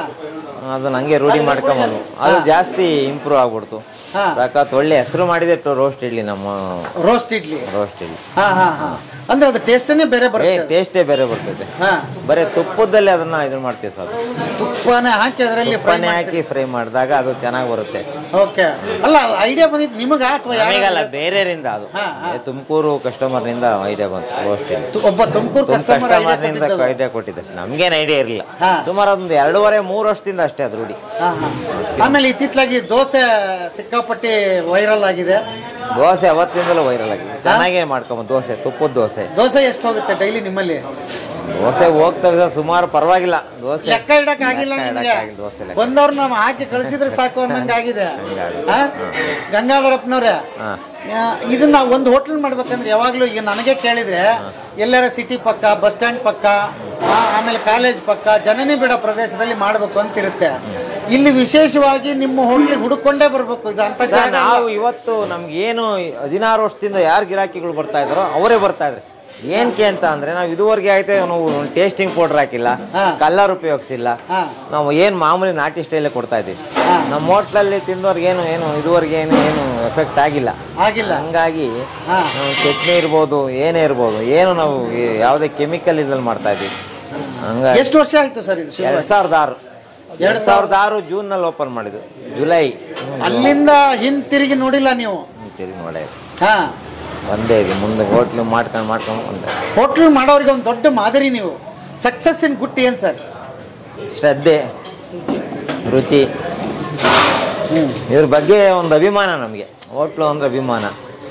ಅದನ್ನ ಹಂಗೆ ರೂಢಿ ಮಾಡ್ಕೊಂಬಂದು ಅದು ಜಾಸ್ತಿ ಇಂಪ್ರೂವ್ ಆಗ್ಬಿಡ್ತು ಸಾಕತ್ ಒಳ್ಳೆ ಹೆಸರು ಮಾಡಿದೆ ರೋಸ್ಟ್ ಇಡ್ಲಿ ನಮ್ಮ ರೋಸ್ಟ್ ಇಡ್ಲಿ ರೋಸ್ಟ್ ಇಡ್ಲಿ ಹಾ ಹಾ ಹಾ ಅಂದ್ರೆ ಅದು ಟೇಸ್ಟೇ ಬೇರೆ ಬರುತ್ತೆ ಟೇಸ್ಟೇ ಬೇರೆ ಬರ್ತೈತೆ ಹಾ ಬರೀ ತುಪ್ಪದಲ್ಲಿ ಅದನ್ನ ಇದನ್ನ ಮಾಡ್ತೀವಿ ಸರ್ ತುಪ್ಪನೇ ಹಾಕಿ ಅದರಲ್ಲಿ ಫ್ರೈ ತುಪ್ಪನೇ ಹಾಕಿ ಫ್ರೈ ಮಾಡಿದಾಗ ಅದು ಚೆನ್ನಾಗಿ ಬರುತ್ತೆ ಓಕೆ ಅಲ್ಲ ಐಡಿಯಾ ಬಂದಿದ್ದು ನಿಮಗ ಅಥವಾ ನಮಗಲ್ಲ ಬೇರೆಯವರಿಂದ ಅದು ತುಮಕೂರು ಕಸ್ಟಮರ್ನಿಂದ ಐಡಿಯಾ ಬಂತು ರೋಸ್ಟ್ ಇಡ್ಲಿ ಒಬ್ಬ ತುಮಕೂರು ಕಸ್ಟಮರ್ ಕಸ್ಟಮರ್ನಿಂದ ಐಡಿಯಾ ಕೊಟ್ಟಿದ್ದೆ ಅಷ್ಟೇ ನಮ್ಗೇನು ಐಡಿಯಾ ಇರಲಿಲ್ಲ ಸುಮಾರು ಒಂದು ಎರಡೂವರೆ ಮೂರು ವರ್ಷದಿಂದ ಅಷ್ಟೇ ಅದು ರೂಢಿ ಆಮೇಲೆ ಇತ್ತಿತ್ತಲಾಗಿ ದೋಸೆ ಸಿಕ್ಕಾಪಟ್ಟಿ ವೈರಲ್ ಆಗಿದೆ ದೋಸೆ ಅವತ್ತಿಂದಲೂ ವೈರಲ್ ಆಗಿದೆ ಚೆನ್ನಾಗೇ ಮಾಡ್ಕೊಂಬ ದೋಸೆ ತುಪ್ಪದ ದೋಸೆ ದೋಸೆ ಎಷ್ಟು ಹೋಗುತ್ತೆ ಡೈಲಿ ನಿಮ್ಮಲ್ಲಿ ದೋಸೆ ಹೋಗ್ತವೆ ಸರ್ ಸುಮಾರು ಪರವಾಗಿಲ್ಲ ದೋಸೆ ಲೆಕ್ಕ ಇಡಕ್ ಆಗಿಲ್ಲ ಲೆಕ್ಕ ನಿಮಗೆ ಇಡಕ್ಕಾಗಿಲ್ಲ ದೋಸೆ ಲೆಕ್ಕ. ಬಂದವ್ರು ನಾವು ಹಾಕಿ ಕಳಿಸಿದ್ರೆ ಸಾಕು ಅನ್ನಂಗೆ ಆಗಿದೆ ಹಂಗಾಗಿ. ಆ? ಗಂಗಾಧರಪ್ಪನವ್ರೆ ಹಾ. ಆ, ಇದನ್ನ ಒಂದು ಹೋಟ್ಲ್ ಮಾಡ್ಬೇಕಂದ್ರೆ ಯಾವಾಗಲೂ ಈಗ ನನಗೆ ಕೇಳಿದ್ರೆ ಎಲ್ಲರ ಸಿಟಿ ಪಕ್ಕ ಬಸ್ ಸ್ಟ್ಯಾಂಡ್ ಪಕ್ಕ ಆ, ಆಮೇಲೆ ಕಾಲೇಜ್ ಪಕ್ಕ ಜನನಿ ಬಿಡ ಪ್ರದೇಶದಲ್ಲಿ ಮಾಡಬೇಕು ಅಂತ ಇರುತ್ತೆ ಇಲ್ಲಿ ವಿಶೇಷವಾಗಿ ನಿಮ್ಮ ಹೋಟ್ಲಿಗೆ ಹುಡುಕೊಂಡೇ ಬರ್ಬೇಕು ಇದು ಅಂತ ಸರ್, ಜಾಗ ನಾವು ಇವತ್ತು ನಮ್ಗೆ ಏನು ಹದಿನಾರು ವರ್ಷದಿಂದ ಯಾರು ಗಿರಾಕಿಗಳು ಬರ್ತಾ ಇದ್ರು ಅವರೇ ಬರ್ತಾ ಇದ್ರು ಏನಕ್ಕೆ ಅಂತ ಅಂದ್ರೆ ನಾವು ಇದುವರೆಗೆ ಆಯ್ತು ನಾವು ಟೇಸ್ಟಿಂಗ್ ಪೌಡರ್ ಹಾಕಿಲ್ಲ ಕಲರ್ ಉಪಯೋಗಿಸಿಲ್ಲ ನಾವು ಏನು ಮಾಮೂಲಿ ನಾಟಿ ಸ್ಟೈಲೇ ಕೊಡ್ತಾ ಇದ್ದೀವಿ ನಮ್ಮ ಹೋಟ್ಲಲ್ಲಿ ತಿಂದವ್ರಿಗೆ ಏನು ಏನು ಇದುವರೆಗೆ ಏನು ಏನು ಎಫೆಕ್ಟ್ ಆಗಿಲ್ಲ ಆಗಿಲ್ಲ ಹಂಗಾಗಿ ನಾವು ಚಟ್ನಿ ಇರ್ಬೋದು ಏನೇ ಇರ್ಬೋದು ಏನು ನಾವು ಈ- ಯಾವುದೇ ಕೆಮಿಕಲ್ ಇದ್ರಲ್ಲಿ ಮಾಡ್ತಾ ಇದ್ದೀವಿ ಹಂಗಾಗಿ ಎಷ್ಟು ವರ್ಷ ಆಯ್ತು ಸರ್ ಇದು ಎರಡ್ ಸಾವಿರದ ಆರು ಎರಡ್ ಸಾವಿರದ ಆರು ಜೂನ್ ನಲ್ಲಿ ಓಪನ್ ಮಾಡಿದ್ದು ಜುಲೈ ಅಲ್ಲಿಂದ ಹಿಂತಿರುಗಿ ನೋಡಿಲ್ಲ ನೀವು ತಿರುಗಿ ನೋಡೇ ಹಾ ಒಂದೇ ಇದೆ ಮುಂದೆ ಹೋಟ್ಲು ಮಾಡ್ಕೊಂಡು ಮಾಡ್ಕೊಂಡು ಒಂದೇ ಹೋಟ್ಲ್ ಮಾಡೋರಿಗೆ ಒಂದು ದೊಡ್ಡ ಮಾದರಿ ನೀವು ಸಕ್ಸಸ್ಸಿನ ಗುಟ್ಟಿ ಏನು ಸರ್ ಶ್ರದ್ಧೆ ರುಚಿ ಇದ್ರ ಬಗ್ಗೆ ಒಂದು ಅಭಿಮಾನ ನಮಗೆ ಹೋಟ್ಲು ಅಂದ್ರೆ ಅಭಿಮಾನ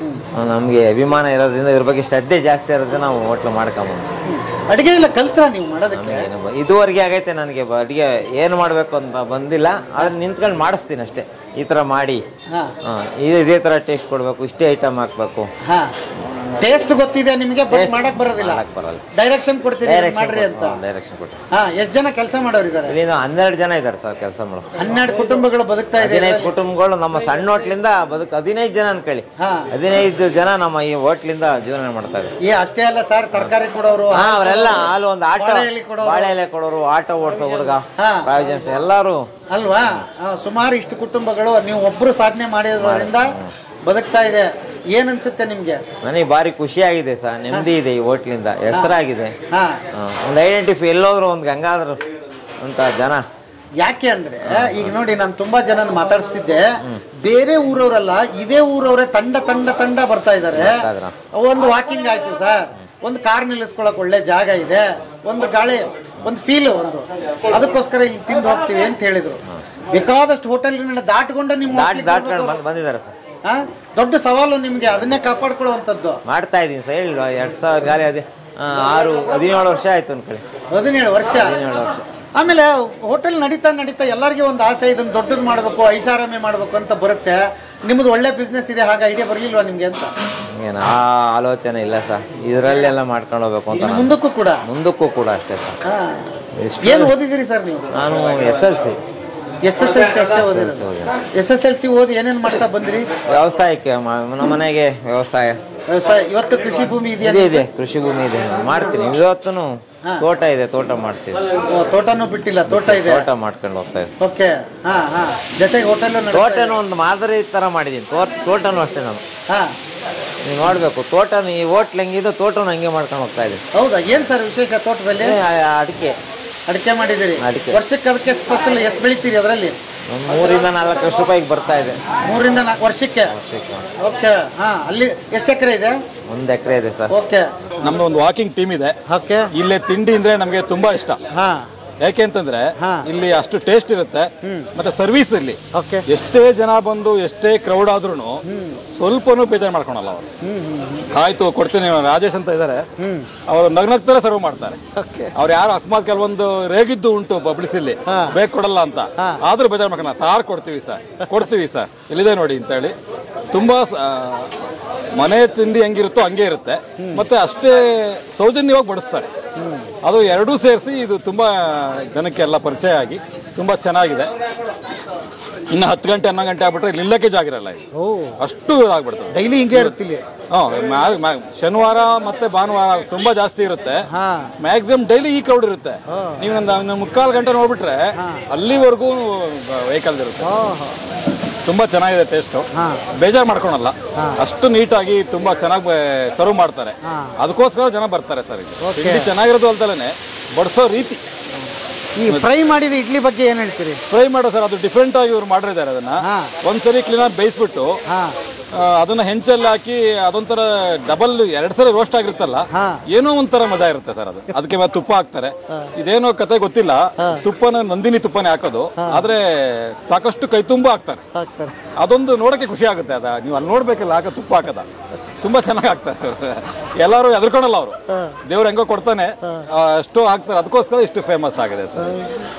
ನಮಗೆ ಅಭಿಮಾನ ಇರೋದ್ರಿಂದ ಇದ್ರ ಬಗ್ಗೆ ಶ್ರದ್ಧೆ ಜಾಸ್ತಿ ಇರೋದ್ರಿಂದ ನಾವು ಹೋಟ್ಲು ಮಾಡ್ಕೊಂಬಂದು ಅಡಿಗೆ ಎಲ್ಲ ಕಲ್ತ್ರ ನೀವು ಮಾಡೋದಕ್ಕೆ ಏನು ಬ- ಇದುವರೆಗೆ ಆಗೈತೆ ನನಗೆ ಬ- ಅಡಿಗೆ ಏನು ಮಾಡಬೇಕು ಅಂತ ಬಂದಿಲ್ಲ ಆದ್ರೆ ನಿಂತ್ಕೊಂಡು ಮಾಡಿಸ್ತೀನಿ ಅಷ್ಟೇ ಈ ಥರ ಮಾಡಿ ಹಾ ಹಾ, ಇದು ಇದೇ ಥರ ಟೇಸ್ಟ್ ಕೊಡಬೇಕು ಇಷ್ಟೇ ಐಟಮ್ ಹಾಕ್ಬೇಕು ಹಾ ಟೇಸ್ಟ್ ಗೊತ್ತಿದೆ ನಿಮಗೆ ಬಟ್ ಮಾಡಕ್ ಬರೋದಿಲ್ಲ ಮಾಡಕ್ ಬರಲ್ಲ ಡೈರೆಕ್ಷನ್ ಕೊಡ್ತೀರಿ ಇದ್ ಮಾಡ್ರಿ ಅಂತ ಡೈರೆಕ್ಷನ್ ಕೊಟ್ಟು ಹಾ ಎಷ್ಟು ಜನ ಕೆಲಸ ಮಾಡೋರಿದ್ದಾರೆ ಇಲ್ಲಿ ನಾವು ಹನ್ನೆರಡು ಜನ ಇದ್ದಾರೆ ಸರ್ ಕೆಲಸ ಮಾಡೋ ಹನ್ನೆರಡು ಕುಟುಂಬಗಳು ಬದುಕ್ತಾ ಇದೆ ಹದಿನೈದು ಕುಟುಂಬಗಳು ನಮ್ಮ ಸಣ್ಣ ಹೋಟ್ಲಿಂದ ಬದುಕು ಹದಿನೈದು ಜನ ಅನ್ಕೊಳ್ಳಿ ಹದಿನೈದು ಜನ ನಮ್ಮ ಈ ಹೋಟ್ಲಿಂದ ಜೀವನ ಮಾಡ್ತಾ ಇದ್ದಾರೆ ಏ ಅಷ್ಟೇ ಅಲ್ಲ ಸರ್ ತರಕಾರಿ ಕೊಡೋರು ಹಾ ಅವರೆಲ್ಲ ಹಾಲು ಒಂದು ಆಟೋ ಬಾಳೆ ಎಲೆ ಕೊಡೋರು. ಬಾಳೆ ಎಲೆ ಕೊಡೋರು ಆಟೋ ಓಡಿಸೋ ಹುಡುಗ ಹಾ. ಪ್ರಾವಿಜನ್ಸ್ ಎಲ್ಲರೂ ಅಲ್ವಾ ಆ, ಸುಮಾರು ಇಷ್ಟು ಕುಟುಂಬಗಳು ನೀವು ಒಬ್ರು ಸಾಧನೆ ಮಾಡಿರೋದ್ರಿಂದ ಬದುಕ್ತಾ ಇದೆ ಏನ್ ಅನ್ಸುತ್ತೆ ನಿಮ್ಗೆ ನನಗೆ ಭಾರಿ ಖುಷಿಯಾಗಿದೆ ಸರ್ ನೆಮ್ಮದಿ ಇದೆ ಈ ಹೋಟ್ಲಿಂದ ಹೆಸರಾಗಿದೆ ಹಾ ಒಂದು ಐಡೆಂಟಿಫೈ ಎಲ್ಲೋದ್ರು ಒಂದು ಗಂಗಾಧರ್ ಅಂತ ಜನ ಯಾಕೆ ಅಂದ್ರೆ ಈಗ ನೋಡಿ ನಾನು ತುಂಬಾ ಜನ ಮಾತಾಡಿಸ್ತಿದ್ದೆ ಬೇರೆ ಊರವರಲ್ಲ ಇದೇ ಊರವರೇ ತಂಡ ತಂಡ ತಂಡ ಬರ್ತಾ ಇದ್ದಾರೆ ಒಂದು ವಾಕಿಂಗ್ ಆಯ್ತು ಸರ್ ಒಂದು ಕಾರ್ ನಿಲ್ಲಿಸ್ಕೊಳಕ್ ಒಳ್ಳೆ ಜಾಗ ಇದೆ ಒಂದು ಗಾಳಿ ಒಂದು ಫೀಲ್ ಒಂದು ಅದಕ್ಕೋಸ್ಕರ ಇಲ್ಲಿ ತಿಂದು ಹೋಗ್ತೀವಿ ಅಂತ ಹೇಳಿದ್ರು ಬೇಕಾದಷ್ಟು ಹೋಟೆಲ್ಗಳನ್ನ ದಾಟ್ಕೊಂಡು ನಿಮ್ಮ ದಾಟಿ hotel ಗೆ ದಾಟ್ಕೊಂಡು ಬರ್ಬೇಕು. ಬಂದ್ ಬಂದಿದ್ದಾರೆ ಸರ್ ಆ? ದೊಡ್ಡ ಸವಾಲು ನಿಮ್ಗೆ ಅದನ್ನೇ ಕಾಪಾಡ್ಕೊಳ್ಳುವಂಥದ್ದು ಮಾಡ್ತಾ ಇದ್ದೀನಿ ಸರ್ ಹೇಳಿ ಎರಡು ಸಾವಿರ ಗಾಲಿ ಅದೇ ಆ, ಆರು ಹದಿನೇಳು ವರ್ಷ ಆಯ್ತು ಅನ್ಕೊಳ್ಳಿ ಹದಿನೇಳು ವರ್ಷ ಹದಿನೇಳು ವರ್ಷ ಆಮೇಲೆ ಹೋಟೆಲ್ ನಡೀತಾ ನಡೀತಾ ಎಲ್ಲರಿಗೂ ಒಂದು ಆಸೆ ಇದನ್ನ ದೊಡ್ಡದು ಮಾಡಬೇಕು ಐಷಾರಾಮಿ ಮಾಡಬೇಕು ಅಂತ ಬರುತ್ತೆ ನಿಮ್ಮದು ಒಳ್ಳೆ ಬಿಸ್ನೆಸ್ ಇದೆ ಹಾಗೆ ಐಡಿಯಾ ಬರಲಿಲ್ವಾ ನಿಮ್ಗೆ ಅಂತ ಏನು ಆ ಆಲೋಚನೆ ಇಲ್ಲ ಸರ್ ಇದರಲ್ಲೆಲ್ಲ ಮಾಡ್ಕೊಂಡು ಹೋಗ್ಬೇಕು ಅಂತ ಇನ್ನು ನಾನು- ಮುಂದಕ್ಕೂ ಕೂಡ ಮುಂದಕ್ಕೂ ಕೂಡ ಅಷ್ಟೇ ಸರ್ ಹಾ. ಎಷ್ಟು- ಏನು ಓದಿದಿರಿ ಸರ್ ನೀವು ನಾನು S L C S S L C ಅಷ್ಟೇ ಓದಿರೋದು ಎಸ್ ಎಸ್ ಎಲ್ ಸಿ ಓದಿ ಏನೇನು ಮಾಡ್ತಾ ಬಂದ್ರಿ ವ್ಯವಸಾಯಕ್ಕೆ ಮ- ನಮ್ಮ ಮನೆಗೆ ವ್ಯವಸಾಯ ವ್ಯವಸಾಯ ಇವತ್ತು ಕೃಷಿ ಭೂಮಿ ಇದೆಯಾ ಇದೆ ಇದೆ ಕೃಷಿ ಭೂಮಿ ಇದೆ ಮಾಡ್ತೀನಿ ಇವತ್ತು ತೋಟ ಇದೆ ತೋಟ ಮಾಡ್ತೀನಿ ಓ, ತೋಟನೂ ಬಿಟ್ಟಿಲ್ಲ ತೋಟ ಇದೆ ತೋಟ ಮಾಡ್ಕೊಂಡು ಹೋಗ್ತಾ ಇದ್ದೀನಿ ಓಕೆ ಹಾ ಹಾ ಜೊತೆಗೆ ಹೋಟೆಲ್ ತೋಟನೂ ಒಂದು ಮಾದರಿ ತರ ಮಾಡಿದ್ದೀನಿ ತೋಟ ತೋಟನೂ ಅಷ್ಟೇ ನಾನು ಹಾ ನೀವು ನೋಡ್ಬೇಕು ತೋಟನು ಈ ಹೋಟ್ಲ್ ಹೆಂಗಿದೆ ತೋಟನು ಹಂಗೆ ಮಾಡ್ಕೊಂಡು ಹೋಗ್ತಾ ಇದ್ದೀನಿ ಹೌದಾ ಏನ್ ಸರ್ ವಿಶೇಷ ತೋಟದಲ್ಲಿ ಏ, ಆ- ಅಡಿಕೆ ಅಡಿಕೆ ಮಾಡಿದಿರಿ ಅಡಿಕೆ. ವರ್ಷಕ್ಕೆ ಅದಕ್ಕೆ ಫಸಲ್ ಎಷ್ಟು ಬೆಳಿತೀರಿ ಅದರಲ್ಲಿ ಒಂದು ಮೂರಿಂದ ನಾಲ್ಕು ಲಕ್ಷ ರೂಪಾಯಿಗೆ ಬರ್ತಾ ಇದೆ ಮೂರಿಂದ ನಾಲ್ಕು ವರ್ಷಕ್ಕೆ ಓಕೆ ಹಾ ಅಲ್ಲಿ ಎಷ್ಟು ಎಕರೆ ಇದೆ ಒಂದು ಎಕರೆ ಇದೆ ಸರ್ ಓಕೆ ನಮ್ದು ಒಂದು ವಾಕಿಂಗ್ ಟೀಮ್ ಇದೆ ಓಕೆ ಇಲ್ಲೇ ತಿಂಡಿ ಅಂದ್ರೆ ನಮಗೆ ತುಂಬಾ ಇಷ್ಟ ಹಾ ಯಾಕೆ ಅಂತಂದ್ರೆ ಇಲ್ಲಿ ಅಷ್ಟು ಟೇಸ್ಟ್ ಇರುತ್ತೆ ಮತ್ತೆ ಸರ್ವಿಸ್ ಇಲ್ಲಿ ಓಕೆ ಎಷ್ಟೇ ಜನ ಬಂದು ಎಷ್ಟೇ ಕ್ರೌಡ್ ಆದ್ರೂ ಸ್ವಲ್ಪನೂ ಬೇಜಾರು ಮಾಡ್ಕೊಳಲ್ಲ ಅವರು ಆಯ್ತು ಕೊಡ್ತೀನಿ ರಾಜೇಶ್ ಅಂತ ಇದ್ದಾರೆ ಅವರು ನಗ್ನಗ್ತಾರ ಸರ್ವ್ ಮಾಡ್ತಾರೆ ಅವ್ರು ಯಾರು ಅಕಸ್ಮಾತ್ ಕೆಲವೊಂದು ರೇಗಿದ್ದು ಉಂಟು ಪಬ್ಲಿಸಿಲಿ ಬೇಕು ಕೊಡಲ್ಲ ಅಂತ ಆದ್ರೂ ಬೇಜಾರು ಮಾಡ್ಕೊಳ ಸಾರ್ ಕೊಡ್ತೀವಿ ಸರ್ ಕೊಡ್ತೀವಿ ಸರ್ ಇಲ್ಲಿದೆ ನೋಡಿ ಅಂತ ಹೇಳಿ ತುಂಬಾ ಸ- ಆ, ಮನೆ ತಿಂಡಿ ಹೆಂಗಿರುತ್ತೋ ಹಂಗೆ ಇರುತ್ತೆ ಮತ್ತೆ ಅಷ್ಟೇ ಸೌಜನ್ಯವಾಗಿ ಬಡಿಸ್ತಾರೆ ಅದು ಎರಡೂ ಸೇರಿಸಿ ಇದು ತುಂಬ ಜನಕ್ಕೆ ಎಲ್ಲ ಪರಿಚಯ ಆಗಿ ತುಂಬ ಚೆನ್ನಾಗಿದೆ ಇನ್ನು ಹತ್ತು ಗಂಟೆ ಹನ್ನೊಂದು ಗಂಟೆ ಆಗ್ಬಿಟ್ರೆ ಇಲ್ಲಿ ನಿಲ್ಲಕ್ಕೆ ಜಾಗ ಇರಲ್ಲ ಇಲ್ಲಿ ಅಷ್ಟು ಆಗ್ಬಿಡ್ತದೆ ಡೈಲಿ ಹಿಂಗೆ ಇರುತ್ತೆ ಇಲ್ಲಿ ಹಾಂ ಮ್ಯಾ- ಮ್ಯಾ- ಶನಿವಾರ ಮತ್ತೆ ಭಾನುವಾರ ತುಂಬಾ ಜಾಸ್ತಿ ಇರುತ್ತೆ ಮ್ಯಾಕ್ಸಿಮಮ್ ಡೈಲಿ ಈ ಕ್ರೌಡ್ ಇರುತ್ತೆ ನೀವು ಒಂದು ಒಂದು ಮುಕ್ಕಾಲು ಗಂಟೆ ನೋಡ್ಬಿಟ್ರೆ ಅಲ್ಲಿವರೆಗೂ ವೆಹಿಕಲ್ ಇರುತ್ತೆ ತುಂಬಾ ಚೆನ್ನಾಗಿದೆ ಟೇಸ್ಟು ಬೇಜಾರು ಮಾಡ್ಕೊಳಲ್ಲ ಅಷ್ಟು ನೀಟಾಗಿ ತುಂಬಾ ಚೆನ್ನಾಗಿ ಸರ್ವ್ ಮಾಡ್ತಾರೆ ಅದಕ್ಕೋಸ್ಕರ ಜನ ಬರ್ತಾರೆ ಸರ್ ಇಲ್ಲಿ ತಿಂಡಿ ಚೆನ್ನಾಗಿರೋದು ಅಲ್ದಲೇ ಬಡಿಸೋ ರೀತಿ ಈ ಫ್ರೈ ಮಾಡಿದ ಇಡ್ಲಿ ಬಗ್ಗೆ ಏನು ಹೇಳ್ತೀರಿ ಫ್ರೈ ಮಾಡೋ ಸರ್ ಅದು ಡಿಫ್ರೆಂಟ್ ಆಗಿ ಇವ್ರು ಮಾಡಿದ್ದಾರೆ ಅದನ್ನ ಒಂದ್ಸರಿ ಕ್ಲೀನಾಗಿ ಬೇಯಿಸ್ಬಿಟ್ಟು ಆ, ಅದನ್ನ ಹೆಂಚಲ್ಲಿ ಹಾಕಿ ಅದೊಂಥರ ಡಬಲ್ ಎರಡ್ ಸರಿ ರೋಸ್ಟ್ ಆಗಿರುತ್ತಲ್ಲ ಏನೋ ಒಂಥರ ಮಜಾ ಇರುತ್ತೆ ಸರ್ ಅದು ಅದಕ್ಕೆ ಮತ್ತೆ ತುಪ್ಪ ಹಾಕ್ತಾರೆ ಇದೇನೋ ಕತೆ ಗೊತ್ತಿಲ್ಲ ತುಪ್ಪನ ನಂದಿನಿ ತುಪ್ಪನೇ ಹಾಕೋದು ಆದ್ರೆ ಸಾಕಷ್ಟು ಕೈ ತುಂಬ ಹಾಕ್ತಾರೆ ಅದೊಂದು ನೋಡಕ್ಕೆ ಖುಷಿ ಆಗುತ್ತೆ ಅದ ನೀವು ಅಲ್ಲಿ ನೋಡ್ಬೇಕಲ್ಲ ಹಾಕ ತುಪ್ಪ ಹಾಕದ ತುಂಬಾ ಚೆನ್ನಾಗಿ ಹಾಕ್ತಾರೆ ಅವ್ರು ಎಲ್ಲರೂ ಎದ್ರಕೊಳಲ್ಲ ಅವರು ದೇವ್ರು ಹೆಂಗೋ ಕೊಡ್ತಾನೆ ಆ, ಅಷ್ಟು ಹಾಕ್ತಾರೆ ಅದಕ್ಕೋಸ್ಕರ ಇಷ್ಟು ಫೇಮಸ್ ಆಗಿದೆ ಸರ್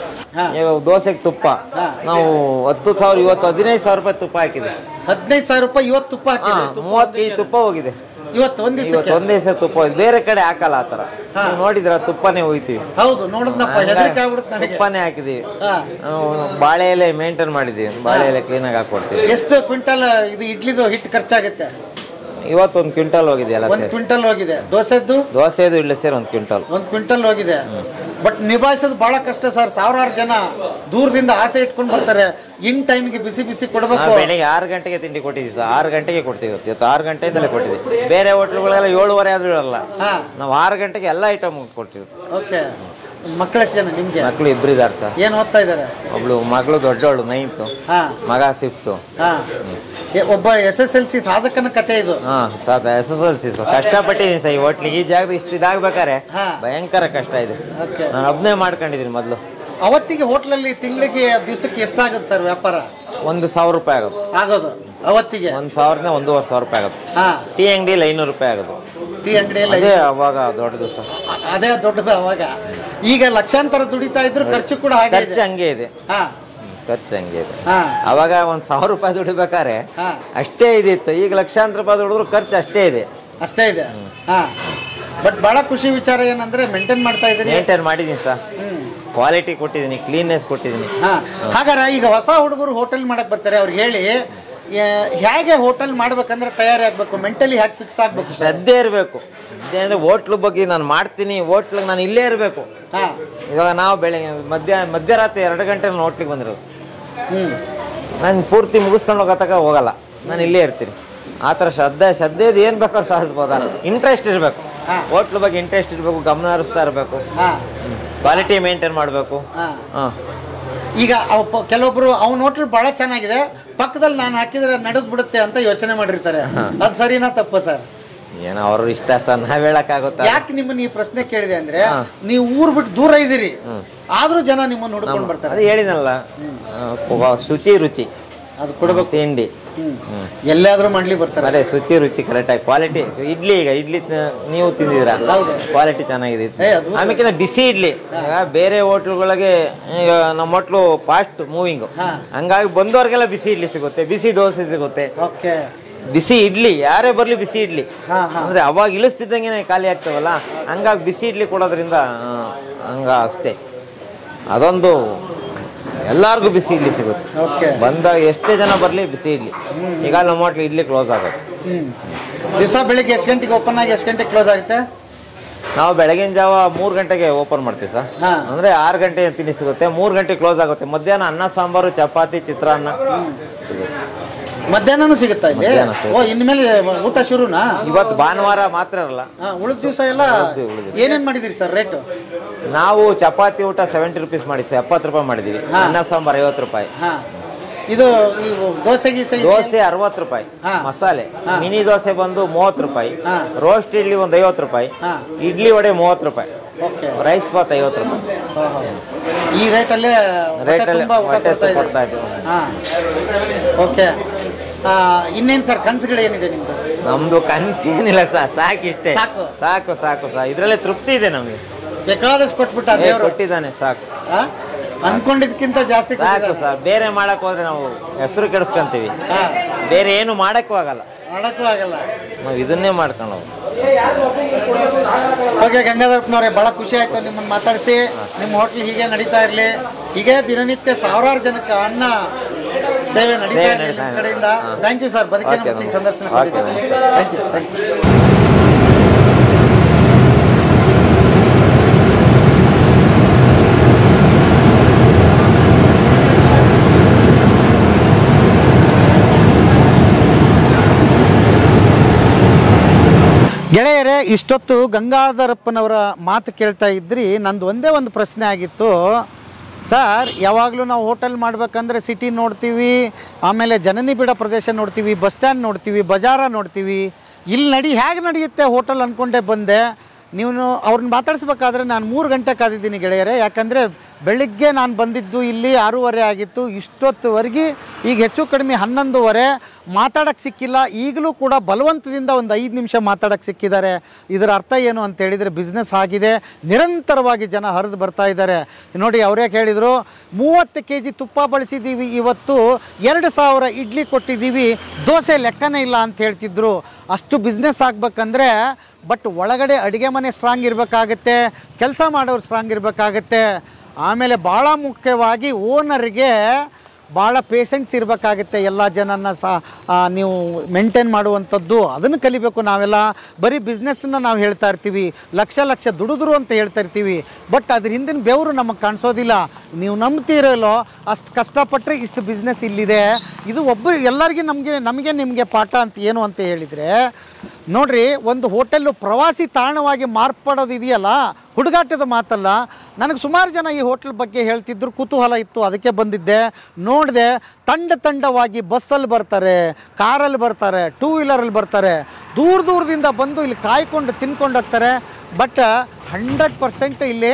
ಇವಾಗ ದೋಸೆಗೆ ತುಪ್ಪ ನಾವು ಹತ್ತು ಸಾವಿರ ಇವತ್ತು ಹದಿನೈದು ಸಾವಿರ ರೂಪಾಯಿ ತುಪ್ಪ ಹಾಕಿದೆ ಹದಿನೈದು ಸಾವಿರ ರೂಪಾಯಿ ಇವತ್ತು ತುಪ್ಪ ಹಾಕಿದೆ ಮೂವತ್ತು ಕೆಜಿ ತುಪ್ಪ ಹೋಗಿದೆ ಇವತ್ತು ಒಂದ್ ಇವತ್ತು ದಿವಸಕ್ಕೆ ಒಂದೇ ಸಲ ತುಪ್ಪ ಹೋಗಿದೆ ಬೇರೆ ಕಡೆ ಹಾಕಲ್ಲ ಆ ಥರ ನೀವು ನೋಡಿದ್ರ ತುಪ್ಪನೇ ಹೋಯ್ತೀವಿ ಹೌದು ನೋಡಿದ್ನಪ್ಪ ಹೆದರಿಕೆ ಆಗ್ಬಿಡುತ್ತೆ ನನಗೆ ತುಪ್ಪನೇ ಹಾಕಿದೀವಿ ನಾವು ಬಾಳೆ ಎಲೆ ಮೇಂಟೈನ್ ಮಾಡಿದೀವಿ ಬಾಳೆ ಎಲೆ ಕ್ಲೀನಾಗಿ ಹಾಕೊಡ್ತೀವಿ ಎಷ್ಟು ಕ್ವಿಂಟಲ್ ಇದು ಇಡ್ಲಿದು ಹಿಟ್ಟು ಖರ್ಚಾಗುತ್ತೆ ಇವತ್ತು ಒಂದು ಕ್ವಿಂಟಲ್ ಹೋಗಿದೆ ಎಲ್ಲ ಒಂದ್ ಸೇರಿ ಕ್ವಿಂಟಲ್ ಹೋಗಿದೆ ದೋಸೆದ್ದು ದೋಸೆದು ಇಡ್ಲಿ ಸೇರಿ ಒಂದು ಕ್ವಿಂಟಲ್ ಒಂದ್ ಕ್ವಿಂಟಲ್ ಹೋಗಿದೆ ಬಟ್ ನಿಭಾಯಿಸೋದು ಬಹಳ ಕಷ್ಟ ಸರ್ ಸಾವಿರಾರು ಜನ ದೂರದಿಂದ ಆಸೆ ಇಟ್ಕೊಂಡು ಬರ್ತಾರೆ ಇನ್ ಟೈಮಿಗೆ ಬಿಸಿ ಬಿಸಿ ಕೊಡ್ಬೇಕು ನಾವು ಬೆಳಿಗ್ಗೆ ಆರು ಗಂಟೆಗೆ ತಿಂಡಿ ಕೊಟ್ಟಿದ್ದೀವಿ ಸರ್ ಆರು ಗಂಟೆಗೆ ಕೊಡ್ತೀವಿ ಇವತ್ತು ಇವತ್ತು ಆರು ಗಂಟೆಯಿಂದಲೇ ಕೊಟ್ಟಿದ್ದೀವಿ ಬೇರೆ ಹೋಟ್ಲುಗಳೆಲ್ಲ ಏಳುವರೆ ಆದ್ರೂ ಇರಲ್ಲ ನಾವು ಆರು ಗಂಟೆಗೆ ಎಲ್ಲ ಐಟಮ್ ಕೊಡ್ತೀವಿ ಓಕೆ ಮಕ್ಕಳೆಷ್ಟು ಜನ ನಿಮ್ಗೆ ಮಕ್ಕಳು ಇಬ್ರು ಇದಾರೆ ಸರ್ ಏನ್ ಓದ್ತಾ ಇದಾರೆ ಒಬ್ಳು ಮಗಳು ದೊಡ್ಡವಳು ನೈನ್ತು ಹಾ ಮಗ ಫಿಫ್ತು ಹಾ ಏ, ಒಬ್ಬ ಎಸ್ ಎಸ್ ಎಲ್ ಸಿ ಸಾಧಕನ ಕತೆ ಇದು ಹಾ ಸಾತ S S L C sir ಕಷ್ಟಪಟ್ಟಿದ್ದೀನಿ ಸರ್ ಈ ಹೋಟ್ಲಿಗೆ ಈ ಜಾಗದ ಇಷ್ಟು ಇದಾಗ್ಬೇಕಾರೆ ಭಯಂಕರ ಕಷ್ಟ ಇದೆ Okay. ನಾನು ಒಬ್ಬನೇ ಮಾಡ್ಕೊಂಡಿದ್ದೀನಿ ಮೊದಲು ಅವತ್ತಿಗೆ ಹೋಟ್ಲಲ್ಲಿ ತಿಂಗಳಿಗೆ ದಿವಸಕ್ಕೆ ಎಷ್ಟಾಗುತ್ತೆ ಸರ್ ವ್ಯಾಪಾರ ಒಂದು ಸಾವಿರ ರೂಪಾಯಿ ಆಗೋದು ಆಗೋದು ಅವತ್ತಿಗೆ ಒಂದು ಸಾವಿರದಿಂದ ಒಂದೂವರೆ ಸಾವಿರ ರೂಪಾಯಿ ಆಗೋದು ಹಾ ಟೀ ಅಂಗಡಿಯಲ್ಲಿ ಐನೂರು ರೂಪಾಯಿ ಆಗೋದು ಟೀ ಅಂಗಡಿಯಲ್ಲಿ ಅದೇ ಅವಾಗ ದೊಡ್ಡದು ಸರ್ ಅದೇ ದೊಡ್ಡದು ಅವಾಗ ಈಗ ಲಕ್ಷಾಂತರ ದುಡಿತಾ ಇದ್ರು ಖರ್ಚು ಕೂಡ ಹಾಗೆ ಖರ್ಚು ಇದೆ ಹಂಗೆ ಇದೆ ಹಾ ಹ್ಮ್, ಖರ್ಚು ಹಂಗೆ ಇದೆ ಹಾ ಅವಾಗ ಒಂದ್ ಸಾವಿರ ರೂಪಾಯಿ ದುಡಿಬೇಕಾದ್ರೆ ಹಾ. ಅಷ್ಟೇ ಇದಿತ್ತು ಈಗ ಲಕ್ಷಾಂತರ ರೂಪಾಯಿ ದುಡಿದ್ರು ಖರ್ಚು ಅಷ್ಟೇ ಇದೆ ಅಷ್ಟೇ ಇದೆ ಹಾ ಬಟ್ ಬಹಳ ಖುಷಿ ವಿಚಾರ ಏನಂದ್ರೆ ಮೇಂಟೈನ್ ಮಾಡ್ತಾ ಇದ್ದೀರಿ ಮೇಂಟೈನ್ ಮಾಡಿದ್ದೀನಿ ಸರ್ ಕ್ವಾಲಿಟಿ ಕೊಟ್ಟಿದ್ದೀನಿ ಕ್ಲೀನ್ನೆಸ್ ಕೊಟ್ಟಿದ್ದೀನಿ ಹಾ ಹಾಗಾದ್ರೆ ಈಗ ಹೊಸ ಹುಡುಗರು ಹೋಟೆಲ್ ಮಾಡಕ್ ಬರ್ತಾರೆ ಅವ್ರಿಗೆ ಹೇಳಿ ಏ- ಹೇಗೆ ಹೋಟೆಲ್ ಮಾಡ್ಬೇಕಂದ್ರೆ ತಯಾರಿ ಆಗ್ಬೇಕು ಮೆಂಟಲಿ ಹ್ಯಾಕ್ ಫಿಕ್ಸ್ ಆಗ್ಬೇಕು ಶ್ರದ್ಧೆ ಇರಬೇಕು ಅಂದ್ರೆ ಹೋಟ್ಲು ಬಗ್ಗೆ ನಾನು ಮಾಡ್ತೀನಿ ಹೋಟ್ಲಿಗೆ ನಾನು ಇಲ್ಲೇ ಇರಬೇಕು ಹಾ ಇವಾಗ ನಾವು ಬೆಳಗ್ಗೆ ಮಧ್ಯ ಮಧ್ಯರಾತ್ರಿ ಎರಡು ಗಂಟೆ ನಾನು ಹೋಟ್ಲಿಗೆ ಬಂದಿರೋದು ಹ್ಮ್ ನಾನು ಪೂರ್ತಿ ಮುಗಿಸ್ಕೊಂಡು ಹೋಗತಕ್ಕ ಹೋಗಲ್ಲ ನಾನು ಇಲ್ಲೇ ಇರ್ತೀನಿ ಆ ಥರ ಶ್ರದ್ಧೆ ಶ್ರದ್ಧೆದು ಏನು ಬೇಕಾದ್ರೂ ಸಾಧಿಸ್ಬೋದ ಇಂಟ್ರೆಸ್ಟ್ ಇರಬೇಕು ಹೋಟ್ಲ್ ಬಗ್ಗೆ ಇಂಟ್ರೆಸ್ಟ್ ಇರಬೇಕು ಗಮನ ಹರಿಸ್ತಾ ಇರಬೇಕು ಹಾ ಕ್ವಾಲಿಟಿ ಮೇಂಟೈನ್ ಮಾಡಬೇಕು ಹಾ ಹಾಂ ಈಗ ಅವ್ ಪ- ಕೆಲವೊಬ್ರು ಅವ್ನ ಹೋಟ್ಲ್ ಬಹಳ ಚೆನ್ನಾಗಿದೆ ಪಕ್ಕದಲ್ಲಿ ನಾನು ಹಾಕಿದ್ರೆ ನಡೆದ್ ಬಿಡುತ್ತೆ ಅಂತ ಯೋಚನೆ ಮಾಡಿರ್ತಾರೆ ಅದು ಸರಿನಾ ತಪ್ಪ ಸರ್ ಏನೋ ಅವ್ರ ಇಷ್ಟ ಸರ್ ನಾವ್ ಹೇಳಕ್ಕಾಗುತ್ತಾ ಯಾಕೆ ನಿಮ್ಮನ್ನ ಈ ಪ್ರಶ್ನೆ ಕೇಳಿದೆ ಅಂದ್ರೆ ನೀವು ಊರ್ ಬಿಟ್ಟು ದೂರ ಇದ್ದೀರಿ ಆದ್ರೂ ಜನ ನಿಮ್ಮನ್ನ ಹುಡ್ಕೊಂಡು ಬರ್ತಾರೆ ಅದು ಹೇಳಿನಲ್ಲ ಆ, ಶುಚಿ ರುಚಿ ಅದು ಕೊಡ್ಬೇಕು ತಿಂಡಿ ಎಲ್ಲಾದ್ರೂ ಮಾಡ್ಲಿ ಬರ್ತಾರೆ ಅದೇ ಶುಚಿ ರುಚಿ ಕರೆಕ್ಟಾಗಿ ಕ್ವಾಲಿಟಿ ಇಡ್ಲಿ ಈಗ ಇಡ್ಲಿ ತ- ನೀವು ತಿಂದಿದ್ದೀರಾ ಕ್ವಾಲಿಟಿ ಚೆನ್ನಾಗಿದೆ ಆಮೇಲೆ ಬಿಸಿ ಇಡ್ಲಿ ಈಗ ಬೇರೆ ಹೋಟ್ಲುಗಳಿಗೆ ಈಗ ನಮ್ಮ ಹೋಟ್ಲು ಫಾಸ್ಟ್ ಮೂವಿಂಗ್ ಹಂಗಾಗಿ ಬಂದವ್ರಿಗೆಲ್ಲ ಬಿಸಿ ಇಡ್ಲಿ ಸಿಗುತ್ತೆ ಬಿಸಿ ದೋಸೆ ಸಿಗುತ್ತೆ ಓಕೆ ಬಿಸಿ ಇಡ್ಲಿ ಯಾರೇ ಬರ್ಲಿ ಬಿಸಿ ಇಡ್ಲಿ ಅಂದ್ರೆ ಅವಾಗ ಇಳಿಸ್ತಿದ್ದಂಗೆ ಖಾಲಿ ಆಗ್ತಾವಲ್ಲ ಹಂಗಾಗಿ ಬಿಸಿ ಇಡ್ಲಿ ಕೊಡೋದ್ರಿಂದ ಆ, ಹಂಗ ಅಷ್ಟೇ ಅದೊಂದು ಎಲ್ಲಾರ್ಗೂ ಬಿಸಿ ಇಡ್ಲಿ ಸಿಗುತ್ತೆ ಬಂದಾಗ ಎಷ್ಟೇ ಜನ ಬರ್ಲಿ ಬಿಸಿ ಇಡ್ಲಿ ಈಗ ನಮ್ಮ ಹೋಟ್ಲು ಇಡ್ಲಿ ಕ್ಲೋಸ್ ಆಗುತ್ತೆ ಹ್ಮ್ ದಿವಸ ಬೆಳಿಗ್ಗೆ ಎಷ್ಟು ಗಂಟೆಗೆ ಓಪನ್ ಆಗಿ ಎಷ್ಟು ಗಂಟೆಗೆ ಕ್ಲೋಸ್ ಆಗುತ್ತೆ ನಾವು ಬೆಳಗಿನ ಜಾವ ಮೂರು ಗಂಟೆಗೆ ಓಪನ್ ಮಾಡ್ತೀವಿ ಸರ್ ಅಂದ್ರೆ ಆರು ಗಂಟೆ ತಿಂಡಿ ಸಿಗುತ್ತೆ ಮೂರು ಗಂಟೆ ಕ್ಲೋಸ್ ಆಗುತ್ತೆ ಮಧ್ಯಾಹ್ನ ಅನ್ನ ಸಾಂಬಾರು ಚಪಾತಿ ಚಿತ್ರಾನ್ನ ಮಧ್ಯಾಹ್ನನೂ ಸಿಗುತ್ತಾ ಇಲ್ಲಿ ಮಧ್ಯಾಹ್ನ ಸಿಗುತ್ತೆ. ಓ ಇನ್ಮೇಲೆ ಊಟ ಶುರುನಾ ಇವತ್ತು ಭಾನುವಾರ ಮಾತ್ರ ಇರಲ್ಲ ಉಳಿದ ದಿವಸ ಎಲ್ಲ ಏನೇನ್ ಮಾಡಿದಿರಿ ಸರ್ ರೇಟ್ ನಾವು ಚಪಾತಿ ಊಟ ಸೆವೆಂಟಿ ರುಪೀಸ್ ಮಾಡಿದ್ವಿ ಎಪ್ಪತ್ತು ರೂಪಾಯಿ ಮಾಡಿದೀವಿ ಅನ್ನ ಸಾಂಬಾರ್ ಐವತ್ತು ರೂಪಾಯಿ ಹಾ ಇದು ಇವು ದೋಸೆ ಗೀಸೆ ದೋಸೆ ಅರವತ್ತು ರೂಪಾಯಿ ಮಸಾಲೆ ಮಿನಿ ದೋಸೆ ಬಂದು ಮೂವತ್ತು ರೂಪಾಯಿ ರೋಸ್ಟ್ ಇಡ್ಲಿ ಒಂದು ಐವತ್ತು ರೂಪಾಯಿ ಇಡ್ಲಿ ವಡೆ ಮೂವತ್ತು ರೂಪಾಯಿ ಓಕೆ ರೈಸ್ ಬಾತ್ ಐವತ್ತು ರೂಪಾಯಿ ಈ ರೇಟ್ ಅಲ್ಲೇ Rate ಅಲ್ಲೇ ತುಂಬಾ ಊಟ ಹೊಟ್ಟೆ ಕೊಡ್ತಾ ಕೊಡ್ತಾ ಇದೆ ಇದ್ದೀವಿ. ಹಾ ಓಕೆ ಇನ್ನೇನ್ ಸರ್ ಕನ್ಸುಗಳು ಏನಿದೆ ನಿಮ್ದು ನಮ್ದು ಕನ್ಸೇನಿಲ್ಲ ಸರ್ ಸಾಕಿಷ್ಟೇ ಸಾಕು. ಸಾಕು ಸಾಕು ಸರ್ ಇದ್ರಲ್ಲೇ ತೃಪ್ತಿ ಇದೆ ನಮಗೆ ಬೇಕಾದಷ್ಟು ಕೊಟ್ಬಿಟ್ಟ ಏ, ದೇವರು ಕೊಟ್ಟಿದ್ದಾನೆ ಸಾಕು ಅನ್ಕೊಂಡಿದ್ಕಿಂತ ಜಾಸ್ತಿ ಸಾಕು ಕೊಟ್ಟಿದ್ದಾನೆ. ಸರ್ ಬೇರೆ ಮಾಡಕ್ ಹೋದ್ರೆ ನಾವು ಹೆಸರು ಕೆಡಿಸ್ಕೊಂತೀವಿ ಬೇರೆ ಏನು ಮಾಡಕ್ಕೂ ಆಗಲ್ಲ ಮಾಡಕ್ಕೂ ಆಗಲ್ಲ ನಾವು ಇದನ್ನೇ ಮಾಡ್ಕೊಂಡು ಹೋಗ್ತೀವಿ ಓಕೆ ಗಂಗಾಧರಪ್ಪನವ್ರೆ ಭಾಳ ಖುಷಿ ಆಯ್ತು ನಿಮ್ಮನ್ನು ಮಾತಾಡಿಸಿ ನಿಮ್ಮ ಹೋಟ್ಲ್ ಹೀಗೆ ನಡೀತಾ ಇರಲಿ ಹೀಗೆ ದಿನನಿತ್ಯ ಸಾವಿರಾರು ಜನಕ್ಕೆ ಅನ್ನ ಸೇವೆ ನಡೀತಾ ಸೇವೆ ಇರಲಿ ನಡೀತಾ ನಿಮ್ಮ ಇರ್ಲಿ. ಕಡೆಯಿಂದ ಹಾ. ಥ್ಯಾಂಕ್ ಯು ಸರ್ ಬದುಕಿನ Okay, ಬುತ್ತಿಗೆ ನಮಸ್ತೆ. ಸಂದರ್ಶನ Okay, ಕೊಟ್ಟಿದ್ದೀರಿ ನಮಸ್ತೆ. ಥ್ಯಾಂಕ್ ಯು ಥ್ಯಾಂಕ್ ಯು ಗೆಳೆಯರೇ ಇಷ್ಟೊತ್ತು ಗಂಗಾಧರಪ್ಪನವರ ಮಾತು ಕೇಳ್ತಾ ಇದ್ರಿ ನಂದು ಒಂದೇ ಒಂದು ಪ್ರಶ್ನೆ ಆಗಿತ್ತು ಸರ್ ಯಾವಾಗಲೂ ನಾವು ಹೋಟೆಲ್ ಮಾಡ್ಬೇಕಂದ್ರೆ ಸಿಟಿ ನೋಡ್ತೀವಿ ಆಮೇಲೆ ಜನನಿಬಿಡ ಪ್ರದೇಶ ನೋಡ್ತೀವಿ ಬಸ್ ಸ್ಟ್ಯಾಂಡ್ ನೋಡ್ತೀವಿ ಬಜಾರ ನೋಡ್ತೀವಿ ಇಲ್ಲಿ ನಡಿ ಹೇಗೆ ನಡೆಯುತ್ತೆ ಹೋಟೆಲ್ ಅಂದ್ಕೊಂಡೇ ಬಂದೆ ನೀವು ಅವ್ರನ್ನ ಮಾತಾಡಿಸ್ಬೇಕಾದ್ರೆ ನಾನು ಮೂರು ಗಂಟೆ ಕಾದಿದ್ದೀನಿ ಗೆಳೆಯರೇ ಯಾಕಂದರೆ ಬೆಳಿಗ್ಗೆ ನಾನು ಬಂದಿದ್ದು ಇಲ್ಲಿ ಆರೂವರೆ ಆಗಿತ್ತು ಇಷ್ಟೊತ್ತುವರೆಗೆ ಈಗ ಹೆಚ್ಚು ಕಡಿಮೆ ಹನ್ನೊಂದುವರೆ ಮಾತಾಡೋಕ್ಕೆ ಸಿಕ್ಕಿಲ್ಲ ಈಗಲೂ ಕೂಡ ಬಲವಂತದಿಂದ ಒಂದು ಐದು ನಿಮಿಷ ಮಾತಾಡೋಕ್ಕೆ ಸಿಕ್ಕಿದ್ದಾರೆ ಇದರ ಅರ್ಥ ಏನು ಅಂತ ಹೇಳಿದರೆ ಬಿಸ್ನೆಸ್ ಆಗಿದೆ ನಿರಂತರವಾಗಿ ಜನ ಹರಿದು ಬರ್ತಾ ಇದ್ದಾರೆ ನೋಡಿ ಅವರೇ ಕೇಳಿದರು ಮೂವತ್ತು ಕೆ ಜಿ ತುಪ್ಪ ಬಳಸಿದ್ದೀವಿ ಇವತ್ತು ಎರಡು ಸಾವಿರ ಇಡ್ಲಿ ಕೊಟ್ಟಿದ್ದೀವಿ ದೋಸೆ ಲೆಕ್ಕನೇ ಇಲ್ಲ ಅಂತ ಹೇಳ್ತಿದ್ರು ಅಷ್ಟು ಬಿಸ್ನೆಸ್ ಆಗಬೇಕಂದ್ರೆ ಬಟ್ ಒಳಗಡೆ ಅಡುಗೆ ಮನೆ ಸ್ಟ್ರಾಂಗ್ ಇರಬೇಕಾಗತ್ತೆ ಕೆಲಸ ಮಾಡೋರು ಸ್ಟ್ರಾಂಗ್ ಇರಬೇಕಾಗತ್ತೆ ಆಮೇಲೆ ಭಾಳ ಮುಖ್ಯವಾಗಿ ಓನರ್ಗೆ ಭಾಳ ಪೇಷೆಂಟ್ಸ್ ಇರಬೇಕಾಗುತ್ತೆ ಎಲ್ಲ ಜನನ ಸಹ ಆ, ನೀವು ಮೇಂಟೈನ್ ಮಾಡುವಂಥದ್ದು ಅದನ್ನು ಕಲಿಬೇಕು ನಾವೆಲ್ಲ ಬರೀ ಬಿಸ್ನೆಸ್ಸನ್ನ ನಾವು ಹೇಳ್ತಾ ಇರ್ತೀವಿ ಲಕ್ಷ ಲಕ್ಷ ದುಡಿದ್ರು ಅಂತ ಹೇಳ್ತಾ ಇರ್ತೀವಿ ಬಟ್ ಅದ್ರ ಹಿಂದಿನ ಬೆವರು ನಮಗೆ ಕಾಣಿಸೋದಿಲ್ಲ ನೀವು ನಂಬ್ತಿರಲ್ಲೋ ಅಷ್ಟು ಕಷ್ಟಪಟ್ಟರೆ ಇಷ್ಟು ಬಿಸ್ನೆಸ್ ಇಲ್ಲಿದೆ ಇದು ಒಬ್ಬರು ಎಲ್ಲರಿಗೂ ನಮಗೆ ನಮಗೆ ನಿಮಗೆ ಪಾಠ ಅಂತ ಏನು ಅಂತ ಹೇಳಿದರೆ ನೋಡ್ರಿ ಒಂದು ಹೋಟೆಲ್ಲು ಪ್ರವಾಸಿ ತಾಣವಾಗಿ ಮಾರ್ಪಡೋದು ಇದೆಯಲ್ಲ ಹುಡುಗಾಟದ ಮಾತಲ್ಲ ನನಗೆ ಸುಮಾರು ಜನ ಈ ಹೋಟೆಲ್ ಬಗ್ಗೆ ಹೇಳ್ತಿದ್ರು ಕುತೂಹಲ ಇತ್ತು ಅದಕ್ಕೆ ಬಂದಿದ್ದೆ ನೋಡಿದೆ ತಂಡ ತಂಡವಾಗಿ ಬಸ್ಸಲ್ಲಿ ಬರ್ತಾರೆ ಕಾರಲ್ಲಿ ಬರ್ತಾರೆ ಟೂ ವೀಲರಲ್ಲಿ ಬರ್ತಾರೆ ದೂರ ದೂರದಿಂದ ಬಂದು ಇಲ್ಲಿ ಕಾಯ್ಕೊಂಡು ತಿನ್ಕೊಂಡು ಹೋಗ್ತಾರೆ ಬಟ್ ಹಂಡ್ರೆಡ್ ಪರ್ಸೆಂಟ್ ಇಲ್ಲಿ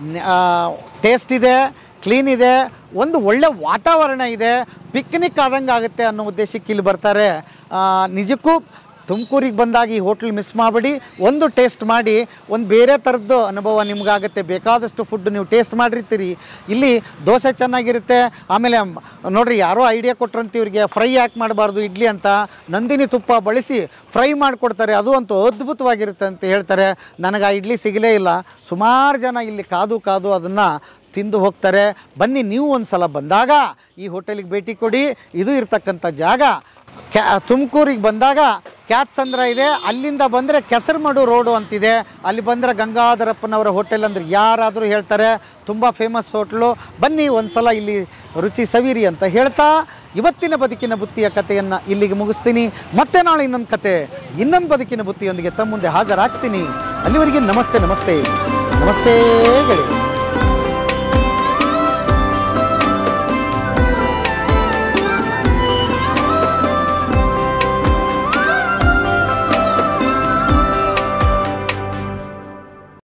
ಟೇಸ್ಟ್ ಇದೆ ಕ್ಲೀನ್ ಇದೆ ಒಂದು ಒಳ್ಳೆ ವಾತಾವರಣ ಇದೆ ಪಿಕ್ನಿಕ್ ಆದಂಗೆ ಆಗುತ್ತೆ ಅನ್ನೋ ಉದ್ದೇಶಕ್ಕೆ ಇಲ್ಲಿ ಬರ್ತಾರೆ ಆ, ನಿಜಕ್ಕೂ ತುಮಕೂರಿಗೆ ಬಂದಾಗ ಈ ಹೋಟ್ಲ್ ಮಿಸ್ ಮಾಡಬೇಡಿ ಒಂದು ಟೇಸ್ಟ್ ಮಾಡಿ ಒಂದು ಬೇರೆ ಥರದ್ದು ಅನುಭವ ನಿಮ್ಗಾಗುತ್ತೆ ಬೇಕಾದಷ್ಟು ಫುಡ್ ನೀವು ಟೇಸ್ಟ್ ಮಾಡಿರ್ತೀರಿ ಇಲ್ಲಿ ದೋಸೆ ಚೆನ್ನಾಗಿರುತ್ತೆ ಆಮೇಲೆ ಮ್- ನೋಡ್ರಿ ಯಾರೋ ಐಡಿಯಾ ಕೊಟ್ರಂತ ಇವ್ರಿಗೆ ಫ್ರೈ ಯಾಕೆ ಮಾಡಬಾರ್ದು ಇಡ್ಲಿ ಅಂತ ನಂದಿನಿ ತುಪ್ಪ ಬಳಸಿ ಫ್ರೈ ಮಾಡಿಕೊಡ್ತಾರೆ ಅದು ಅಂತೂ ಅದ್ಭುತವಾಗಿರುತ್ತೆ ಅಂತ ಹೇಳ್ತಾರೆ ನನಗೆ ಆ ಇಡ್ಲಿ ಸಿಗಲೇ ಇಲ್ಲ ಸುಮಾರು ಜನ ಇಲ್ಲಿ ಕಾದು ಕಾದು ಅದನ್ನು ತಿಂದು ಹೋಗ್ತಾರೆ ಬನ್ನಿ ನೀವು ಒಂದು ಸಲ ಬಂದಾಗ ಈ ಹೋಟೆಲಿಗೆ ಭೇಟಿ ಕೊಡಿ ಇದು ಇರ್ತಕ್ಕಂಥ ಜಾಗ ಕ್ಯಾ ತುಮಕೂರಿಗೆ ಬಂದಾಗ ಕ್ಯಾತ್ಸಂದ್ರ ಇದೆ ಅಲ್ಲಿಂದ ಬಂದರೆ ಕೆಸರುಮಡು ರೋಡು ಅಂತಿದೆ ಅಲ್ಲಿ ಬಂದರೆ ಗಂಗಾಧರಪ್ಪನವರ ಹೋಟೆಲ್ ಅಂದ್ರೆ ಯಾರಾದರೂ ಹೇಳ್ತಾರೆ ತುಂಬ ಫೇಮಸ್ ಹೋಟ್ಲು ಬನ್ನಿ ಒಂದು ಸಲ ಇಲ್ಲಿ ರುಚಿ ಸವಿರಿ ಅಂತ ಹೇಳ್ತಾ ಇವತ್ತಿನ ಬದುಕಿನ ಬುತ್ತಿಯ ಕಥೆಯನ್ನು ಇಲ್ಲಿಗೆ ಮುಗಿಸ್ತೀನಿ ಮತ್ತೆ ನಾಳೆ ಇನ್ನೊಂದು ಕತೆ ಇನ್ನೊಂದು ಬದುಕಿನ ಬುತ್ತಿಯೊಂದಿಗೆ ತಮ್ಮ ಮುಂದೆ ಹಾಜರಾಗ್ತೀನಿ ಅಲ್ಲಿವರೆಗೆ ನಮಸ್ತೆ ನಮಸ್ತೆ ನಮಸ್ತೆ ಗೆಳೆಯ